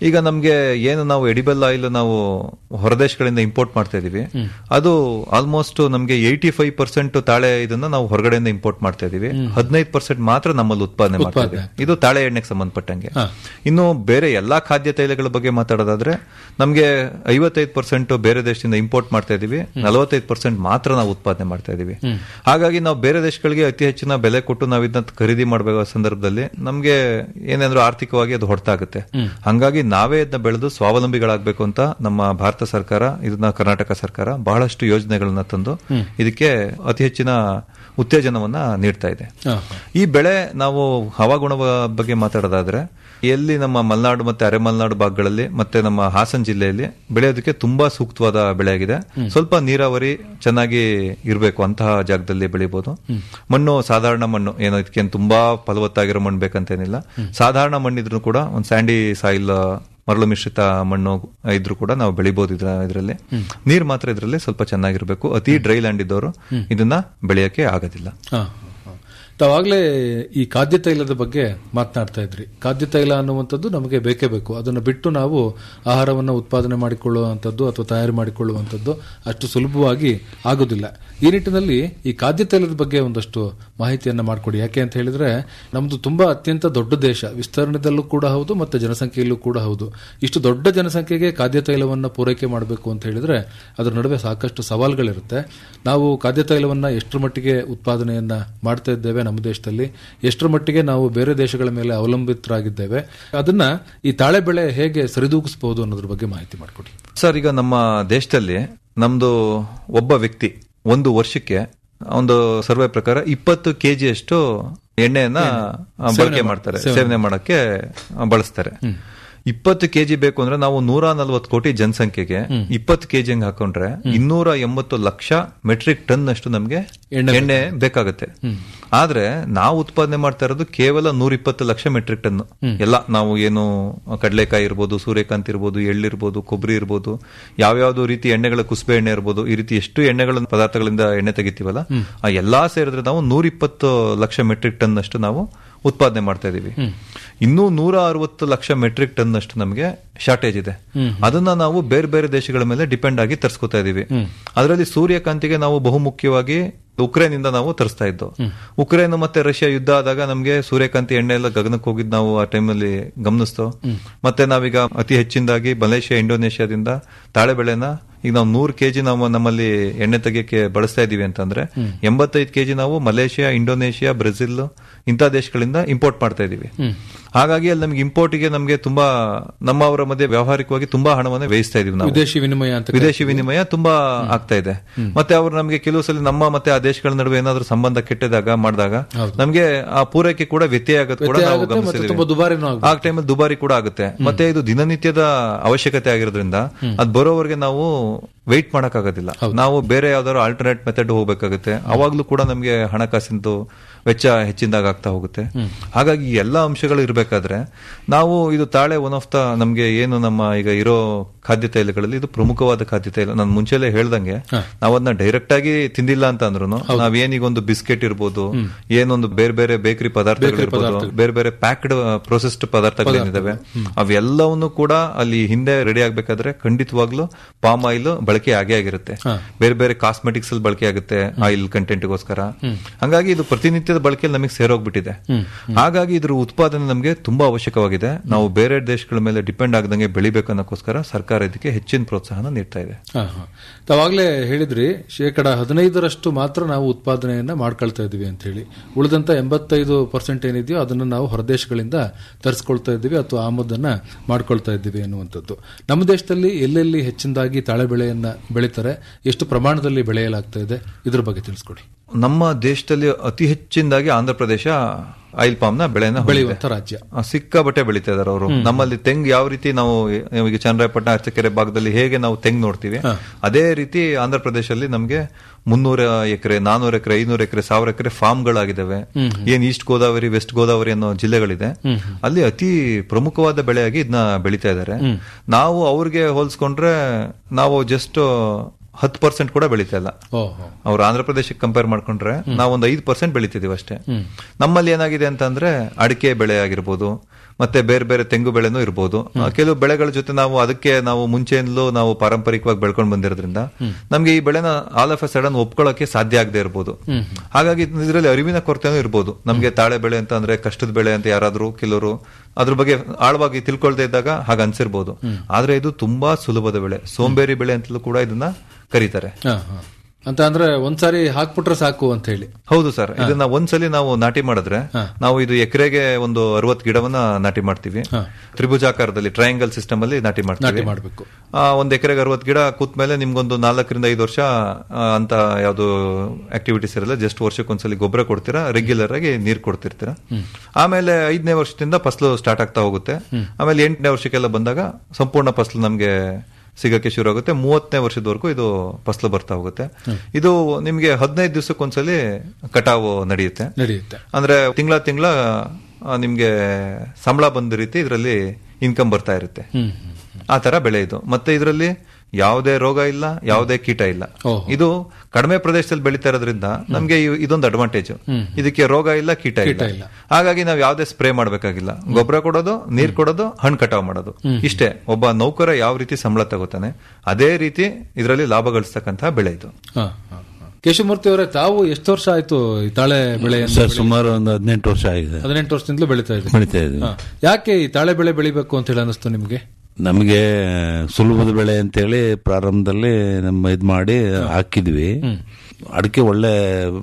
E: ಈಗ ನಮ್ಗೆ ಏನು ನಾವು ಎಡಿಬಲ್ ಆಯಿಲ್ ನಾವು ಹೊರದೇಶಗಳಿಂದ ಇಂಪೋರ್ಟ್ ಮಾಡ್ತಾ ಇದೀವಿ ಅದು ಆಲ್ಮೋಸ್ಟ್ ನಮ್ಗೆ ಏಯ್ಟಿ ಫೈವ್ ಪರ್ಸೆಂಟ್ ತಾಳೆ ಇದನ್ನ ನಾವು ಹೊರಗಡೆಯಿಂದ ಇಂಪೋರ್ಟ್ ಮಾಡ್ತಾ ಇದೀವಿ ಹದಿನೈದು ಪರ್ಸೆಂಟ್ ಮಾತ್ರ ನಮ್ಮಲ್ಲಿ ಉತ್ಪಾದನೆ ಮಾಡ್ತಾ ಇದೀವಿ ಇದು ತಾಳೆ ಎಣ್ಣೆಗೆ ಸಂಬಂಧಪಟ್ಟಂಗೆ ಇನ್ನು ಬೇರೆ ಎಲ್ಲಾ ಖಾದ್ಯ ತೈಲಗಳ ಬಗ್ಗೆ ಮಾತಾಡೋದಾದ್ರೆ ನಮ್ಗೆ ಐವತ್ತೈದು ಪರ್ಸೆಂಟ್ ಬೇರೆ ದೇಶದಿಂದ ಇಂಪೋರ್ಟ್ ಮಾಡ್ತಾ ಇದೀವಿ ನಲವತ್ತೈದು ಪರ್ಸೆಂಟ್ ಮಾತ್ರ ನಾವು ಉತ್ಪಾದನೆ ಮಾಡ್ತಾ ಇದೀವಿ ಹಾಗಾಗಿ ನಾವು ಬೇರೆ ದೇಶಗಳಿಗೆ ಅತಿ ಹೆಚ್ಚಿನ ಬೆಲೆ ಕೊಟ್ಟು ನಾವು ಇದನ್ನ ಖರೀದಿ ಮಾಡಬೇಕಾದ ಸಂದರ್ಭದಲ್ಲಿ ನಮ್ಗೆ ಏನೇಂದ್ರೂ ಆರ್ಥಿಕವಾಗಿ ಅದು ಹೊಡ್ತಾಗುತ್ತೆ ಹಂಗಾಗಿ ನಾವೇ ಇದನ್ನ ಬೆಳೆದು ಸ್ವಾವಲಂಬಿಗಳಾಗಬೇಕು ಅಂತ ನಮ್ಮ ಭಾರತ ಸರ್ಕಾರ ಇದನ್ನ ಕರ್ನಾಟಕ ಸರ್ಕಾರ ಬಹಳಷ್ಟು ಯೋಜನೆಗಳನ್ನ ತಂದು ಇದಕ್ಕೆ ಅತಿ ಹೆಚ್ಚಿನ ಉತ್ತೇಜನವನ್ನ ನೀಡ್ತಾ ಇದೆ ಈ ಬೆಳೆ ನಾವು ಹವಾಗುಣ ಬಗ್ಗೆ ಮಾತಾಡೋದಾದ್ರೆ ಎಲ್ಲಿ ನಮ್ಮ ಮಲೆನಾಡು ಮತ್ತೆ ಅರೆ ಮಲೆನಾಡು ಭಾಗಗಳಲ್ಲಿ ಮತ್ತೆ ನಮ್ಮ ಹಾಸನ ಜಿಲ್ಲೆಯಲ್ಲಿ ಬೆಳೆಯೋದಕ್ಕೆ ತುಂಬಾ ಸೂಕ್ತವಾದ ಬೆಳೆ ಆಗಿದೆ ಸ್ವಲ್ಪ ನೀರಾವರಿ ಚೆನ್ನಾಗಿ ಇರಬೇಕು ಅಂತಹ ಜಾಗದಲ್ಲಿ ಬೆಳಿಬಹುದು ಮಣ್ಣು ಸಾಧಾರಣ ಮಣ್ಣು ಏನೋ ಇದಕ್ಕೆ ತುಂಬಾ ಫಲವತ್ತಾಗಿರೋ ಮಣ್ಣು ಬೇಕಂತೇನಿಲ್ಲ ಸಾಧಾರಣ ಮಣ್ಣಿದ್ರು ಕೂಡ ಒಂದು ಸ್ಯಾಂಡಿ ಸಾಯಿಲ್ ಮರಳು ಮಿಶ್ರಿತ ಮಣ್ಣು ಇದ್ರು ಕೂಡ ನಾವು ಬೆಳಿಬಹುದು ಇದ್ರ ಇದರಲ್ಲಿ ನೀರ್ ಮಾತ್ರ ಇದರಲ್ಲಿ ಸ್ವಲ್ಪ ಚೆನ್ನಾಗಿರ್ಬೇಕು ಅತಿ ಡ್ರೈ ಲ್ಯಾಂಡ್ ಇದ್ದವರು ಇದನ್ನ ಬೆಳೆಯಕ್ಕೆ ಆಗೋದಿಲ್ಲ
D: ಹಾ, ಹಾ. ತಾವಾಗ್ಲೇ ಈ ಖಾದ್ಯ ತೈಲದ ಬಗ್ಗೆ ಮಾತನಾಡ್ತಾ ಇದ್ರಿ ಖಾದ್ಯ ತೈಲ ಅನ್ನುವಂಥದ್ದು ನಮಗೆ ಬೇಕೇ ಬೇಕು ಅದನ್ನು ಬಿಟ್ಟು ನಾವು ಆಹಾರವನ್ನು ಉತ್ಪಾದನೆ ಮಾಡಿಕೊಳ್ಳುವಂಥದ್ದು ಅಥವಾ ತಯಾರು ಮಾಡಿಕೊಳ್ಳುವಂಥದ್ದು ಅಷ್ಟು ಸುಲಭವಾಗಿ ಆಗೋದಿಲ್ಲ ಈ ನಿಟ್ಟಿನಲ್ಲಿ ಈ ಖಾದ್ಯ ತೈಲದ ಬಗ್ಗೆ ಒಂದಷ್ಟು ಮಾಹಿತಿಯನ್ನ ಮಾಡಿಕೊಡಿ ಯಾಕೆ ಅಂತ ಹೇಳಿದ್ರೆ ನಮ್ದು ತುಂಬಾ ಅತ್ಯಂತ ದೊಡ್ಡ ದೇಶ ವಿಸ್ತರಣೆದಲ್ಲೂ ಕೂಡ ಹೌದು ಮತ್ತೆ ಜನಸಂಖ್ಯೆಯಲ್ಲೂ ಕೂಡ ಹೌದು ಇಷ್ಟು ದೊಡ್ಡ ಜನಸಂಖ್ಯೆಗೆ ಖಾದ್ಯ ತೈಲವನ್ನ ಪೂರೈಕೆ ಮಾಡಬೇಕು ಅಂತ ಹೇಳಿದ್ರೆ ಅದರ ನಡುವೆ ಸಾಕಷ್ಟು ಸವಾಲುಗಳಿರುತ್ತೆ ನಾವು ಖಾದ್ಯ ತೈಲವನ್ನ ಎಷ್ಟರ ಮಟ್ಟಿಗೆ ಉತ್ಪಾದನೆಯನ್ನ ಮಾಡ್ತಾ ಇದ್ದೇವೆ ನಮ್ಮ ದೇಶದಲ್ಲಿ ಎಷ್ಟರ ಮಟ್ಟಿಗೆ ನಾವು ಬೇರೆ ದೇಶಗಳ ಮೇಲೆ ಅವಲಂಬಿತರಾಗಿದ್ದೇವೆ ಅದನ್ನ ಈ ತಾಳೆ ಬೆಳೆ ಹೇಗೆ ಸರಿದೂಗಿಸಬಹುದು ಅನ್ನೋದ್ರ ಬಗ್ಗೆ ಮಾಹಿತಿ ಮಾಡಿಕೊಡಿ
E: ಸರ್ ಈಗ ನಮ್ಮ ದೇಶದಲ್ಲಿ ನಮ್ದು ಒಬ್ಬ ವ್ಯಕ್ತಿ ಒಂದು ವರ್ಷಕ್ಕೆ ಒಂದು ಸರ್ವೆ ಪ್ರಕಾರ ಇಪ್ಪತ್ತು ಕೆಜಿ ಅಷ್ಟು ಎಣ್ಣೆಯನ್ನ ಆ, ಬಳಕೆ ಮಾಡ್ತಾರೆ ಸೇವನೆ ಮಾಡಕ್ಕೆ ಆ, ಬಳಸ್ತಾರೆ ಇಪ್ಪತ್ತು ಕೆಜಿ ಬೇಕು ಅಂದ್ರೆ ನಾವು ನೂರ ನಲ್ವತ್ತು ಕೋಟಿ ಜನಸಂಖ್ಯೆಗೆ ಇಪ್ಪತ್ತು ಕೆಜಿ ಹಂಗ್ ಹಾಕೊಂಡ್ರೆ ಇನ್ನೂರ ಎಂಬತ್ತು ಲಕ್ಷ ಮೆಟ್ರಿಕ್ ಟನ್ ಅಷ್ಟು ನಮ್ಗೆ ಎಣ್ಣೆ ಬೇಕಾಗುತ್ತೆ ಆದ್ರೆ ನಾವು ಉತ್ಪಾದನೆ ಮಾಡ್ತಾ ಇರೋದು ಕೇವಲ ನೂರ ಇಪ್ಪತ್ತು ಲಕ್ಷ ಮೆಟ್ರಿಕ್ ಟನ್ ಎಲ್ಲ ನಾವು ಏನು ಕಡಲೆಕಾಯಿ ಇರ್ಬೋದು ಸೂರ್ಯಕಾಂತಿ ಇರ್ಬೋದು ಎಳ್ಳಿರ್ಬೋದು ಕೊಬ್ಬರಿ ಇರ್ಬೋದು ಯಾವ್ಯಾವ್ದು ರೀತಿ ಎಣ್ಣೆಗಳ ಕುಸುಬೆ ಎಣ್ಣೆ ಇರ್ಬೋದು ಈ ರೀತಿ ಎಷ್ಟು ಎಣ್ಣೆಗಳ ಪದಾರ್ಥಗಳಿಂದ ಎಣ್ಣೆ ತೆಗಿತೀವಲ್ಲ ಆ ಎಲ್ಲಾ ಸೇರಿದ್ರೆ ನಾವು ನೂರ ಇಪ್ಪತ್ತು ಲಕ್ಷ ಮೆಟ್ರಿಕ್ ಟನ್ ಅಷ್ಟು ನಾವು ಉತ್ಪಾದನೆ ಮಾಡ್ತಾ ಇದೀವಿ ಇನ್ನೂ ನೂರ ಅರವತ್ತು ಲಕ್ಷ ಮೆಟ್ರಿಕ್ ಟನ್ ಅಷ್ಟು ನಮಗೆ ಶಾರ್ಟೇಜ್ ಇದೆ ಅದನ್ನ ನಾವು ಬೇರೆ ಬೇರೆ ದೇಶಗಳ ಮೇಲೆ ಡಿಪೆಂಡ್ ಆಗಿ ತರಿಸ್ಕೊತಾ ಇದೀವಿ ಅದರಲ್ಲಿ ಸೂರ್ಯಕಾಂತಿಗೆ ನಾವು ಬಹುಮುಖ್ಯವಾಗಿ ಉಕ್ರೇನ್ ಇಂದ ನಾವು ತರಿಸ್ತಾ ಇದ್ದು ಉಕ್ರೇನ್ ಮತ್ತೆ ರಷ್ಯಾ ಯುದ್ಧ ಆದಾಗ ನಮ್ಗೆ ಸೂರ್ಯಕಾಂತಿ ಎಣ್ಣೆ ಎಲ್ಲ ಗಗನಕ್ಕೆ ಹೋಗಿದ್ ನಾವು ಆ ಟೈಮಲ್ಲಿ ಗಮನಿಸ್ತು ಮತ್ತೆ ನಾವೀಗ ಅತಿ ಹೆಚ್ಚಿನದಾಗಿ ಮಲೇಷ್ಯಾ ಇಂಡೋನೇಷ್ಯಾದಿಂದ ತಾಳೆ ಬೆಳೆನ ಈಗ ನಾವು ನೂರು ಕೆಜಿ ನಾವು ನಮ್ಮಲ್ಲಿ ಎಣ್ಣೆ ತೆಗಿಯಕ್ಕೆ ಬಳಸ್ತಾ ಇದೀವಿ ಅಂತಂದ್ರೆ ಎಂಬತ್ತೈದು ಕೆಜಿ ನಾವು ಮಲೇಷ್ಯಾ ಇಂಡೋನೇಷ್ಯಾ ಬ್ರೆಜಿಲ್ ಇಂಥ ದೇಶಗಳಿಂದ ಇಂಪೋರ್ಟ್ ಮಾಡ್ತಾ ಇದೀವಿ ಹಾಗಾಗಿ ಅಲ್ಲಿ ನಮ್ಗೆ ಇಂಪೋರ್ಟ್ಗೆ ನಮ್ಗೆ ತುಂಬಾ ನಮ್ಮವರ ಮಧ್ಯೆ ವ್ಯಾವಹಾರಿಕವಾಗಿ ತುಂಬಾ ಹಣವನ್ನು ವ್ಯಯಿಸ್ತಾ ಇದೀವಿ ನಾವು
D: ವಿದೇಶಿ ವಿನಿಮಯ ಅಂತ
E: ವಿದೇಶಿ ವಿನಿಮಯ ತುಂಬಾ ಆಗ್ತಾ ಇದೆ ಮತ್ತೆ ಅವರು ನಮಗೆ ಕೆಲವು ಸಲ ನಮ್ಮ ಮತ್ತೆ ಆ ದೇಶಗಳ ನಡುವೆ ಏನಾದ್ರೂ ಸಂಬಂಧ ಕೆಟ್ಟದಾಗ ಮಾಡಿದಾಗ ನಮ್ಗೆ ಆ ಪೂರೈಕೆ ಕೂಡ ವ್ಯತ್ಯಯ ಆಗೋದು ಕೂಡ ನಾವು
D: ಆಗುತ್ತೆ, ಮತ್ತೆ
E: ಗಮನಿಸಿದೀವಿ
D: ತುಂಬಾ ದುಬಾರಿನೂ ಆಗುತ್ತೆ.
E: ಆ ಟೈಮಲ್ಲಿ ದುಬಾರಿ ಕೂಡ ಆಗುತ್ತೆ ಮತ್ತೆ ಇದು ದಿನನಿತ್ಯದ ಅವಶ್ಯಕತೆ ಆಗಿರೋದ್ರಿಂದ ಅದ್ ಬರೋವರೆಗೆ ನಾವು ವೆಯ್ಟ್ ಮಾಡಕ್ಕಾಗೋದಿಲ್ಲ ನಾವು ಬೇರೆ ಯಾವ್ದಾದ್ರು ಆಲ್ಟರ್ನೇಟ್ ಮೆಥಡ್ ಹೋಗ್ಬೇಕಾಗುತ್ತೆ ಅವಾಗ್ಲೂ ಕೂಡ ನಮ್ಗೆ ಹಣಕಾಸಿಂದು ವೆಚ್ಚ ಹೆಚ್ಚಿನದಾಗ ಆಗ್ತಾ ಹೋಗುತ್ತೆ ಹಾಗಾಗಿ ಈ ಎಲ್ಲಾ ಅಂಶಗಳು ಇರಬೇಕಾದ್ರೆ ನಾವು ಇದು ತಾಳೆ ಒನ್ ಆಫ್ ದ ನಮ್ಗೆ ಏನು ನಮ್ಮ ಈಗ ಇರೋ ಖಾದ್ಯ ತೈಲಗಳಲ್ಲಿ ಇದು ಪ್ರಮುಖವಾದ ಖಾದ್ಯ ತೈಲ ನಾನು ಮುಂಚೆಲೆ ಹೇಳ್ದಂಗೆ ನಾವು ಅದನ್ನ ಡೈರೆಕ್ಟ್ ಆಗಿ ತಿಂದಿಲ್ಲ ಅಂತ ಅಂದ್ರೂ ನಾವೇನೀಗ ಒಂದು ಬಿಸ್ಕೆಟ್ ಇರ್ಬೋದು ಏನೊಂದು ಬೇರೆ ಬೇರೆ ಬೇಕರಿ ಪದಾರ್ಥಗಳು ಇರ್ಬೋದು ಬೇರೆ ಬೇರೆ ಪ್ಯಾಕ್ಡ್ ಪ್ರೊಸೆಸ್ಡ್ ಪದಾರ್ಥಗಳೇನಿದಾವೆ ಅವೆಲ್ಲವನ್ನು ಕೂಡ ಅಲ್ಲಿ ಹಿಂದೆ ರೆಡಿ ಆಗ್ಬೇಕಾದ್ರೆ ಖಂಡಿತವಾಗ್ಲೂ ಪಾಮ್ ಆಯಿಲ್ ಬಳಕೆ ಆಗೇ ಆಗಿರುತ್ತೆ ಬೇರೆ ಬೇರೆ ಕಾಸ್ಮೆಟಿಕ್ಸ್ ಅಲ್ಲಿ ಬಳಕೆ ಆಗುತ್ತೆ ಆಯಿಲ್ ಕಂಟೆಂಟ್ಗೋಸ್ಕರ ಹಂಗಾಗಿ ಇದು ಪ್ರತಿನಿತ್ಯದ ಬಳಕೆಯಲ್ಲಿ ನಮಗೆ ಸೇರೋಗ್ಬಿಟ್ಟಿದೆ ಹಾಗಾಗಿ ಇದ್ರ ಉತ್ಪಾದನೆ ನಮಗೆ ತುಂಬಾ ಅವಶ್ಯಕವಾಗಿದೆ ನಾವು ಬೇರೆ ದೇಶಗಳ ಮೇಲೆ ಡಿಪೆಂಡ್ ಆಗದಂಗೆ ಬೆಳಿಬೇಕನ್ನೋಕ್ಕೋಸ್ಕರ ಸರ್ಕಾರ ಇದಕ್ಕೆ ಹೆಚ್ಚಿನ ಪ್ರೋತ್ಸಾಹನ ನೀಡ್ತಾ ಇದೆ
D: ಹಾ, ಹಾ. ತಾವಾಗ್ಲೇ ಹೇಳಿದ್ರಿ ಶೇಕಡ ಹದಿನೈದರಷ್ಟು ಮಾತ್ರ ನಾವು ಉತ್ಪಾದನೆಯನ್ನ ಮಾಡ್ಕೊಳ್ತಾ ಇದೀವಿ ಅಂತ ಹೇಳಿ ಉಳಿದಂತ ಎಂಬತ್ತೈದು ಪರ್ಸೆಂಟ್ ಏನಿದೆಯೋ ಅದನ್ನ ನಾವು ಹೊರದೇಶಗಳಿಂದ ತರಿಸ್ಕೊಳ್ತಾ ಇದ್ದೀವಿ ಅಥವಾ ಆಮದನ್ನ ಮಾಡ್ಕೊಳ್ತಾ ಇದ್ದೀವಿ ಅನ್ನುವಂಥದ್ದು ನಮ್ಮ ದೇಶದಲ್ಲಿ ಎಲ್ಲೆಲ್ಲಿ ಹೆಚ್ಚಿನದಾಗಿ ತಾಳೆ ಬೆಳೆಯನ್ನ ಬೆಳೀತಾರೆ ಎಷ್ಟು ಪ್ರಮಾಣದಲ್ಲಿ ಬೆಳೆಯಲಾಗ್ತಾ ಇದೆ ಇದ್ರ ಬಗ್ಗೆ ತಿಳಿಸ್ಕೊಡಿ
E: ನಮ್ಮ ದೇಶದಲ್ಲಿ ಅತಿ ಹೆಚ್ಚಿನದಾಗಿ ಆಂಧ್ರ ಪ್ರದೇಶ ಆಯಿಲ್ ಪಾಮ್ ನ ಬೆಳೆನ ಹೊಂದಿದೆ.
D: ಬೆಳೆಯುವಂತ ರಾಜ್ಯ
E: ಆ, ಸಿಕ್ಕಾಬಟ್ಟೆ ಬೆಳೀತಾ ಇದಾರೆ ಅವರು ನಮ್ಮಲ್ಲಿ ತೆಂಗು ಯಾವ ರೀತಿ ನಾವು ಈಗ ಚಂದ್ರಾಯಪಟ್ಟಣ ಅರಸಕೆರೆ ಭಾಗದಲ್ಲಿ ಹೇಗೆ ನಾವು ತೆಂಗು ನೋಡ್ತೀವಿ ಅದೇ ರೀತಿ ಆಂಧ್ರ ಪ್ರದೇಶದಲ್ಲಿ ನಮ್ಗೆ ಮುನ್ನೂರ ಎಕರೆ ನಾನೂರ ಎಕರೆ ಐನೂರ ಎಕರೆ ಸಾವಿರ ಎಕರೆ ಫಾರ್ಮ್ಗಳಾಗಿದ್ದಾವೆ ಏನ್ ಈಸ್ಟ್ ಗೋದಾವರಿ ವೆಸ್ಟ್ ಗೋದಾವರಿ ಅನ್ನೋ ಜಿಲ್ಲೆಗಳಿದೆ ಅಲ್ಲಿ ಅತಿ ಪ್ರಮುಖವಾದ ಬೆಳೆಯಾಗಿ ಇದನ್ನ ಬೆಳೀತಾ ಇದ್ದಾರೆ ನಾವು ಅವ್ರಿಗೆ ಹೋಲಿಸ್ಕೊಂಡ್ರೆ ನಾವು ಜಸ್ಟ್ ಹತ್ತು ಪರ್ಸೆಂಟ್ ಕೂಡ ಬೆಳೀತಾ ಇಲ್ಲ
D: ಓಹೋ
E: ಅವ್ರು ಆಂಧ್ರ ಪ್ರದೇಶಕ್ಕೆ ಕಂಪೇರ್ ಮಾಡ್ಕೊಂಡ್ರೆ ನಾವೊಂದು ಐದು ಪರ್ಸೆಂಟ್ ಬೆಳಿತಿದೀವಿ ಅಷ್ಟೇ ನಮ್ಮಲ್ಲಿ ಏನಾಗಿದೆ ಅಂತಂದ್ರೆ ಅಡಿಕೆ ಬೆಳೆ ಆಗಿರ್ಬೋದು ಮತ್ತೆ ಬೇರೆ ಬೇರೆ ತೆಂಗು ಬೆಳೆನೂ ಇರ್ಬೋದು ಆ, ಕೆಲವು ಬೆಳೆಗಳ ಜೊತೆ ನಾವು ಅದಕ್ಕೆ ನಾವು ಮುಂಚೆಯಿಂದಲೂ ನಾವು ಪಾರಂಪರಿಕವಾಗಿ ಬೆಳ್ಕೊಂಡು ಬಂದಿರೋದ್ರಿಂದ ನಮ್ಗೆ ಈ ಬೆಳೆನ ಆಲ್ ಆಫ್ ಎ ಸಡನ್ ಒಪ್ಕೊಳ್ಳೋಕೆ ಸಾಧ್ಯ ಆಗದೆ ಇರ್ಬೋದು ಹಾಗಾಗಿ ಇದರಲ್ಲಿ ಅರಿವಿನ ಕೊರತೆನೂ ಇರ್ಬೋದು ನಮ್ಗೆ ತಾಳೆ ಬೆಳೆ ಅಂತ ಅಂದ್ರೆ ಕಷ್ಟದ ಬೆಳೆ ಅಂತ ಯಾರಾದ್ರೂ ಕೆಲವರು ಅದ್ರ ಬಗ್ಗೆ ಆಳವಾಗಿ ತಿಳ್ಕೊಳ್ತಾ ಇದ್ದಾಗ ಹಾಗೆ ಅನ್ಸಿರ್ಬೋದು ಆದ್ರೆ ಇದು ತುಂಬಾ ಸುಲಭದ ಬೆಳೆ ಸೋಂಬೇರಿ ಬೆಳೆ ಅಂತಲೂ ಕೂಡ ಇದನ್ನ ಕರೀತಾರೆ
D: ಹಾ, ಹಾ. ಅಂತ ಅಂದ್ರೆ ಒಂದ್ಸಾರಿ ಹಾಕ್ಬಿಟ್ರೆ ಸಾಕು ಅಂತ ಹೇಳಿ
E: ಹೌದು ಸರ್ ಇದನ್ನ ಒಂದ್ಸಲಿ ನಾವು ನಾಟಿ ಮಾಡಿದ್ರೆ ನಾವು ಇದು ಎಕರೆಗೆ ಒಂದು ಅರವತ್ತು ಗಿಡವನ್ನ ನಾಟಿ ಮಾಡ್ತೀವಿ ತ್ರಿಭುಜಾಕಾರದಲ್ಲಿ ಟ್ರಯಾಂಗಲ್ ಸಿಸ್ಟಮ್ ಅಲ್ಲಿ ನಾಟಿ ಮಾಡ್ತೀವಿ
D: ನಾಟಿ ಮಾಡ್ಬೇಕು
E: ಆ, ಒಂದ್ ಎಕರೆಗೆ ಅರವತ್ತು ಗಿಡ ಕೂತ್ ಮೇಲೆ ನಿಮ್ಗೊಂದು ನಾಲ್ಕರಿಂದ ಐದು ವರ್ಷ ಆ, ಅಂತ ಯಾವ್ದು ಆಕ್ಟಿವಿಟೀಸ್ ಇರಲ್ಲ ಜಸ್ಟ್ ವರ್ಷಕ್ಕೊಂದ್ಸಲಿ ಗೊಬ್ಬರ ಕೊಡ್ತೀರಾ ರೆಗ್ಯುಲರ್ ಆಗಿ ನೀರ್ ಕೊಡ್ತಿರ್ತೀರಾ ಆಮೇಲೆ ಐದನೇ ವರ್ಷದಿಂದ ಫಸಲು ಸ್ಟಾರ್ಟ್ ಆಗ್ತಾ ಹೋಗುತ್ತೆ ಆಮೇಲೆ ಎಂಟನೇ ವರ್ಷಕ್ಕೆಲ್ಲ ಬಂದಾಗ ಸಂಪೂರ್ಣ ಫಸಲು ನಮ್ಗೆ ಸಿಗಕ್ಕೆ ಶುರು ಆಗುತ್ತೆ ಮೂವತ್ತನೇ ವರ್ಷದವರೆಗೂ ಇದು ಫಸಲು ಬರ್ತಾ ಹೋಗುತ್ತೆ ಇದು ನಿಮ್ಗೆ ಹದಿನೈದು ದಿವಸಕ್ಕೊಂದ್ಸಲಿ ಕಟಾವು ನಡೆಯುತ್ತೆ
D: ನಡೆಯುತ್ತೆ
E: ಅಂದ್ರೆ ತಿಂಗಳ ತಿಂಗಳ ನಿಮ್ಗೆ ಸಂಬಳ ಬಂದ ರೀತಿ ಇದರಲ್ಲಿ ಇನ್ಕಮ್ ಬರ್ತಾ ಇರುತ್ತೆ ಆ ತರ ಬೆಳೆ ಇದು ಮತ್ತೆ ಇದರಲ್ಲಿ ಯಾವುದೇ ರೋಗ ಇಲ್ಲ ಯಾವುದೇ ಕೀಟ ಇಲ್ಲ
D: ಓಹೋ.
E: ಇದು ಕಡಿಮೆ ಪ್ರದೇಶದಲ್ಲಿ ಬೆಳೀತಾ ಇರೋದ್ರಿಂದ ನಮ್ಗೆ ಇ- ಇದೊಂದು ಅಡ್ವಾಂಟೇಜ್ ಇದಕ್ಕೆ ರೋಗ ಇಲ್ಲ ಕೀಟ
D: ಇಲ್ಲ.
E: ಇಲ್ಲ ಹಾಗಾಗಿ ನಾವು ಯಾವುದೇ ಸ್ಪ್ರೇ ಮಾಡ್ಬೇಕಾಗಿಲ್ಲ ಗೊಬ್ಬರ ಕೊಡೋದು ನೀರ್ ಕೊಡೋದು ಹಣ್ಣು ಕಟಾವ್ ಮಾಡೋದು ಇಷ್ಟೇ ಒಬ್ಬ ನೌಕರ ಯಾವ ರೀತಿ ಸಂಬಳ ತಗೋತಾನೆ ಅದೇ ರೀತಿ ಇದರಲ್ಲಿ ಲಾಭ ಗಳಿಸ್ತಕ್ಕಂತಹ ಬೆಳೆ ಇದು
D: ಹಾ, ಹಾ, ಹಾ. ಕೇಶವಮೂರ್ತಿ ಅವರೇ ತಾವು ಎಷ್ಟು ವರ್ಷ ಆಯ್ತು ಈ ತಾಳೆ ಬೆಳೆ
F: ಸರ್ ಸುಮಾರು ಒಂದು ಹದಿನೆಂಟು ವರ್ಷ ಆಗಿದೆ
D: ಹದಿನೆಂಟು ವರ್ಷದಿಂದಲೂ ಬೆಳೀತಾ ಇದೆ
F: ಬೆಳಿತಾ ಇದ್ವಿ
D: ಹಾ. ಯಾಕೆ ಈ ತಾಳೆ ಬೆಳೆ ಬೆಳಿಬೇಕು ಅಂತ ಹೇಳಿ ಅನಿಸ್ತು ನಿಮ್ಗೆ
F: ನಮಗೆ ಸುಲಭದ ಬೆಳೆ ಅಂತೇಳಿ ಪ್ರಾರಂಭದಲ್ಲಿ ನಮ್ಮ ಇದ್ ಮಾಡಿ ಹಾಕಿದ್ವಿ ಅಡಿಕೆ ಒಳ್ಳೆ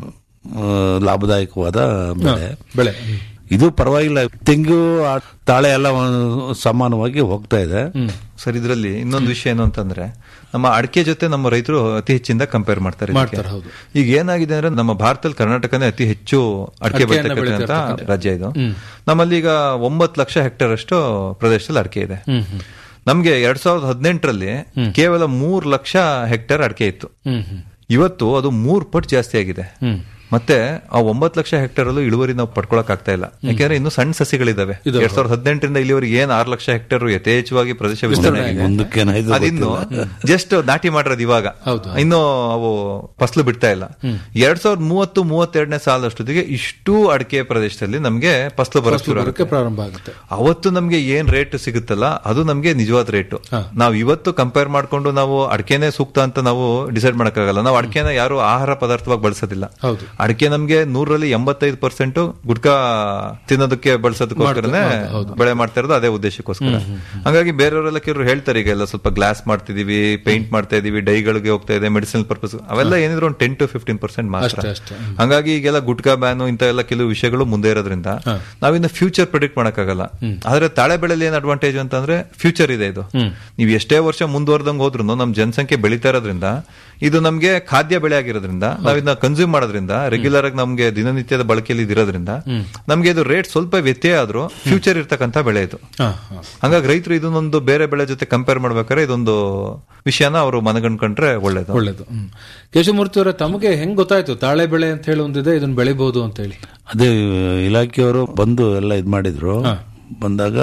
F: ಆ, ಲಾಭದಾಯಕವಾದ ಬೆಳೆ
D: ಬೆಳೆ
F: ಇದು ಪರವಾಗಿಲ್ಲ ತೆಂಗು ಆ ತಾಳೆ ಎಲ್ಲ ಒಂದು ಸಮಾನವಾಗಿ ಹೋಗ್ತಾ ಇದೆ
E: ಸರ್ ಇದರಲ್ಲಿ ಇನ್ನೊಂದು ವಿಷಯ ಏನು ಅಂತಂದ್ರೆ ನಮ್ಮ ಅಡಿಕೆ ಜೊತೆ ನಮ್ಮ ರೈತರು ಅತಿ ಹೆಚ್ಚಿಂದ ಕಂಪೇರ್ ಮಾಡ್ತಾರೆ ಇದಕ್ಕೆ.
D: ಮಾಡ್ತಾರೆ, ಹೌದು.
E: ಈಗ ಏನಾಗಿದೆ ಅಂದ್ರೆ ನಮ್ಮ ಭಾರತದಲ್ಲಿ ಕರ್ನಾಟಕನೇ ಅತಿ ಹೆಚ್ಚು ಅಡಿಕೆ
D: ಅಡ್ಕೆಯನ್ನ
E: ಬೆಳೀತಕ್ಕಂಥ
D: ಬೆಳೀತಾ
E: ರಾಜ್ಯ ಇದು ನಮ್ಮಲ್ಲಿ ಈಗ ಒಂಬತ್ತು ಲಕ್ಷ ಹೆಕ್ಟೇರ್ ಅಷ್ಟು ಪ್ರದೇಶದಲ್ಲಿ ಅಡಿಕೆ ಇದೆ ನಮ್ಗೆ ಎರಡ್ ಸಾವಿರದ ಹದಿನೆಂಟರಲ್ಲಿ ಕೇವಲ ಮೂರ್ ಲಕ್ಷ ಹೆಕ್ಟೇರ್ ಅಡಿಕೆ ಇತ್ತು
D: ಹ್ಮ್ ಹ್ಮ್
E: ಇವತ್ತು ಅದು ಮೂರ್ ಪಟ್ಟು ಜಾಸ್ತಿ ಆಗಿದೆ ಮತ್ತೆ ಆ ಒಂಬತ್ತು ಲಕ್ಷ ಹೆಕ್ಟೇರ್ ಅಲ್ಲೂ ಇಳುವರಿ ನಾವು ಪಡ್ಕೊಳಕ್ ಆಗ್ತಾ ಇಲ್ಲ ಯಾಕೆಂದ್ರೆ ಇನ್ನು ಸಣ್ಣ ಸಸಿಗಳಿದಾವೆ ಎರಡ್ ಸಾವಿರದ ಹದಿನೆಂಟರಿಂದ ಇಲ್ಲಿವರೆಗೆ ಏನ್ ಆರು ಲಕ್ಷ ಹೆಕ್ಟೇರ್ ಯಥೇಚ್ಛವಾಗಿ ಪ್ರದೇಶ ವಿಸ್ತರಣೆ ಆಗಿದೆ
F: ಮುಂದಕ್ಕೇನಾಯ್ತು
E: ಅದಿನ್ನು ಜಸ್ಟ್ ನಾಟಿ ಮಾಡಿರೋದು ಇವಾಗ
D: ಹೌದು.
E: ಇನ್ನು ಅವು ಫಸಲು ಬಿಡ್ತಾ ಇಲ್ಲ ಎರಡ್ ಸಾವಿರದ ಮೂವತ್ತು ಮೂವತ್ತೆರಡನೇ ಸಾಲದಷ್ಟೊತ್ತಿಗೆ ಇಷ್ಟು ಅಡಿಕೆ ಪ್ರದೇಶದಲ್ಲಿ ನಮ್ಗೆ ಫಸಲು ಬರೋಕ್ ಶುರು
D: ಬರೋಕೆ ಪ್ರಾರಂಭ ಆಗುತ್ತೆ
E: ಅವತ್ತು ನಮ್ಗೆ ಏನ್ ರೇಟ್ ಸಿಗುತ್ತಲ್ಲ ಅದು ನಮ್ಗೆ ನಿಜವಾದ ರೇಟ್ ನಾವು ಇವತ್ತು ಕಂಪೇರ್ ಮಾಡ್ಕೊಂಡು ನಾವು ಅಡಿಕೆನೆ ಸೂಕ್ತ ಅಂತ ನಾವು ಡಿಸೈಡ್ ಮಾಡಕ್ಕಾಗಲ್ಲ ನಾವು ಅಡಿಕೆನ ಯಾರು ಆಹಾರ ಪದಾರ್ಥವಾಗಿ ಬಳಸೋದಿಲ್ಲ
D: ಹೌದು.
E: ಅಡಿಕೆ ನಮ್ಗೆ ನೂರಲ್ಲಿ ಎಂಬತ್ತೈದು ಪರ್ಸೆಂಟ್ ಗುಡ್ಕಾ ತಿನ್ನೋದಕ್ಕೆ ಬಳಸೋದಕ್ಕೋಸ್ಕರನೇ ಬೆಳೆ ಮಾಡ್ತಾ ಇರೋದು ಅದೇ ಉದ್ದೇಶಕ್ಕೋಸ್ಕರ ಹಾಗಾಗಿ ಬೇರೆಯವರೆಲ್ಲ ಕೆಲವರು ಹೇಳ್ತಾರೆ ಈಗ ಎಲ್ಲ ಸ್ವಲ್ಪ ಗ್ಲಾಸ್ ಮಾಡ್ತಿದೀವಿ ಪೇಂಟ್ ಮಾಡ್ತಾ ಇದೀವಿ ಡೈಗಳಿಗೆ ಹೋಗ್ತಾ ಇದೆ ಮೆಡಿಸಿನಲ್ ಪರ್ಪಸ್ ಅವೆಲ್ಲ ಏನಿದ್ರು ಒಂದು ಟೆನ್ ಟು ಫಿಫ್ಟೀನ್ ಪರ್ಸೆಂಟ್ ಮಾತ್ರ
D: ಅಷ್ಟೇ, ಅಷ್ಟೇ.
E: ಹಂಗಾಗಿ ಈಗೆಲ್ಲ ಗುಟ್ಕಾ ಬ್ಯಾನು ಇಂತ ಎಲ್ಲ ಕೆಲವು ವಿಷಯಗಳು ಮುಂದೆ ಇರೋದ್ರಿಂದ ನಾವಿನ್ನು ಫ್ಯೂಚರ್ ಪ್ರಿಡಿಕ್ಟ್ ಮಾಡಕ್ಕಾಗಲ್ಲ ಆದ್ರೆ ತಾಳೆ ಬೆಳೆಯಲ್ಲಿ ಏನ್ ಅಡ್ವಾಂಟೇಜ್ ಅಂತಂದ್ರೆ ಫ್ಯೂಚರ್ ಇದೆ ಇದು ನೀವು ಎಷ್ಟೇ ವರ್ಷ ಮುಂದುವರೆದಂಗ್ ಹೋದ್ರು ನಮ್ ಜನಸಂಖ್ಯೆ ಬೆಳೀತಾ ಇರೋದ್ರಿಂದ ಇದು ನಮ್ಗೆ ಖಾದ್ಯ ಬೆಳೆ ಆಗಿರೋದ್ರಿಂದ ನಾವ್ ಇದನ್ನ ಕನ್ಸ್ಯೂಮ್ ಮಾಡೋದ್ರಿಂದ ರೆಗ್ಯುಲರ್ ಆಗಿ ನಮ್ಗೆ ದಿನನಿತ್ಯದ ಬಳಕೆಯಲ್ಲಿ ಇದು ಇರೋದ್ರಿಂದ ನಮ್ಗೆ ಇದು ರೇಟ್ ಸ್ವಲ್ಪ ವ್ಯತ್ಯಯ ಆದ್ರೂ ಫ್ಯೂಚರ್ ಇರ್ತಕ್ಕಂಥ ಬೆಳೆ ಇದು
D: ಹಾ, ಹಾ.
E: ಹಂಗಾಗಿ ರೈತರು ಇದನ್ನೊಂದು ಬೇರೆ ಬೆಳೆ ಜೊತೆ ಕಂಪೇರ್ ಮಾಡ್ಬೇಕಾದ್ರೆ ಇದೊಂದು ವಿಷಯನ ಅವರು ಮನಗಂಡ್ಕೊಂಡ್ರೆ ಒಳ್ಳೇದು
D: ಒಳ್ಳೇದು ಹ್ಮ್. ಕೇಶವಮೂರ್ತಿ ಅವರೇ ತಮಗೆ ಹೆಂಗ್ ಗೊತ್ತಾಯ್ತು ತಾಳೆ ಬೆಳೆ ಅಂತ ಹೇಳಿ ಒಂದಿದೆ ಇದನ್ನ ಬೆಳಿಬಹುದು ಅಂತ ಹೇಳಿ
F: ಅದೇ ಇಲಾಖೆಯವರು ಬಂದು ಎಲ್ಲ ಇದು ಮಾಡಿದ್ರು ಬಂದಾಗ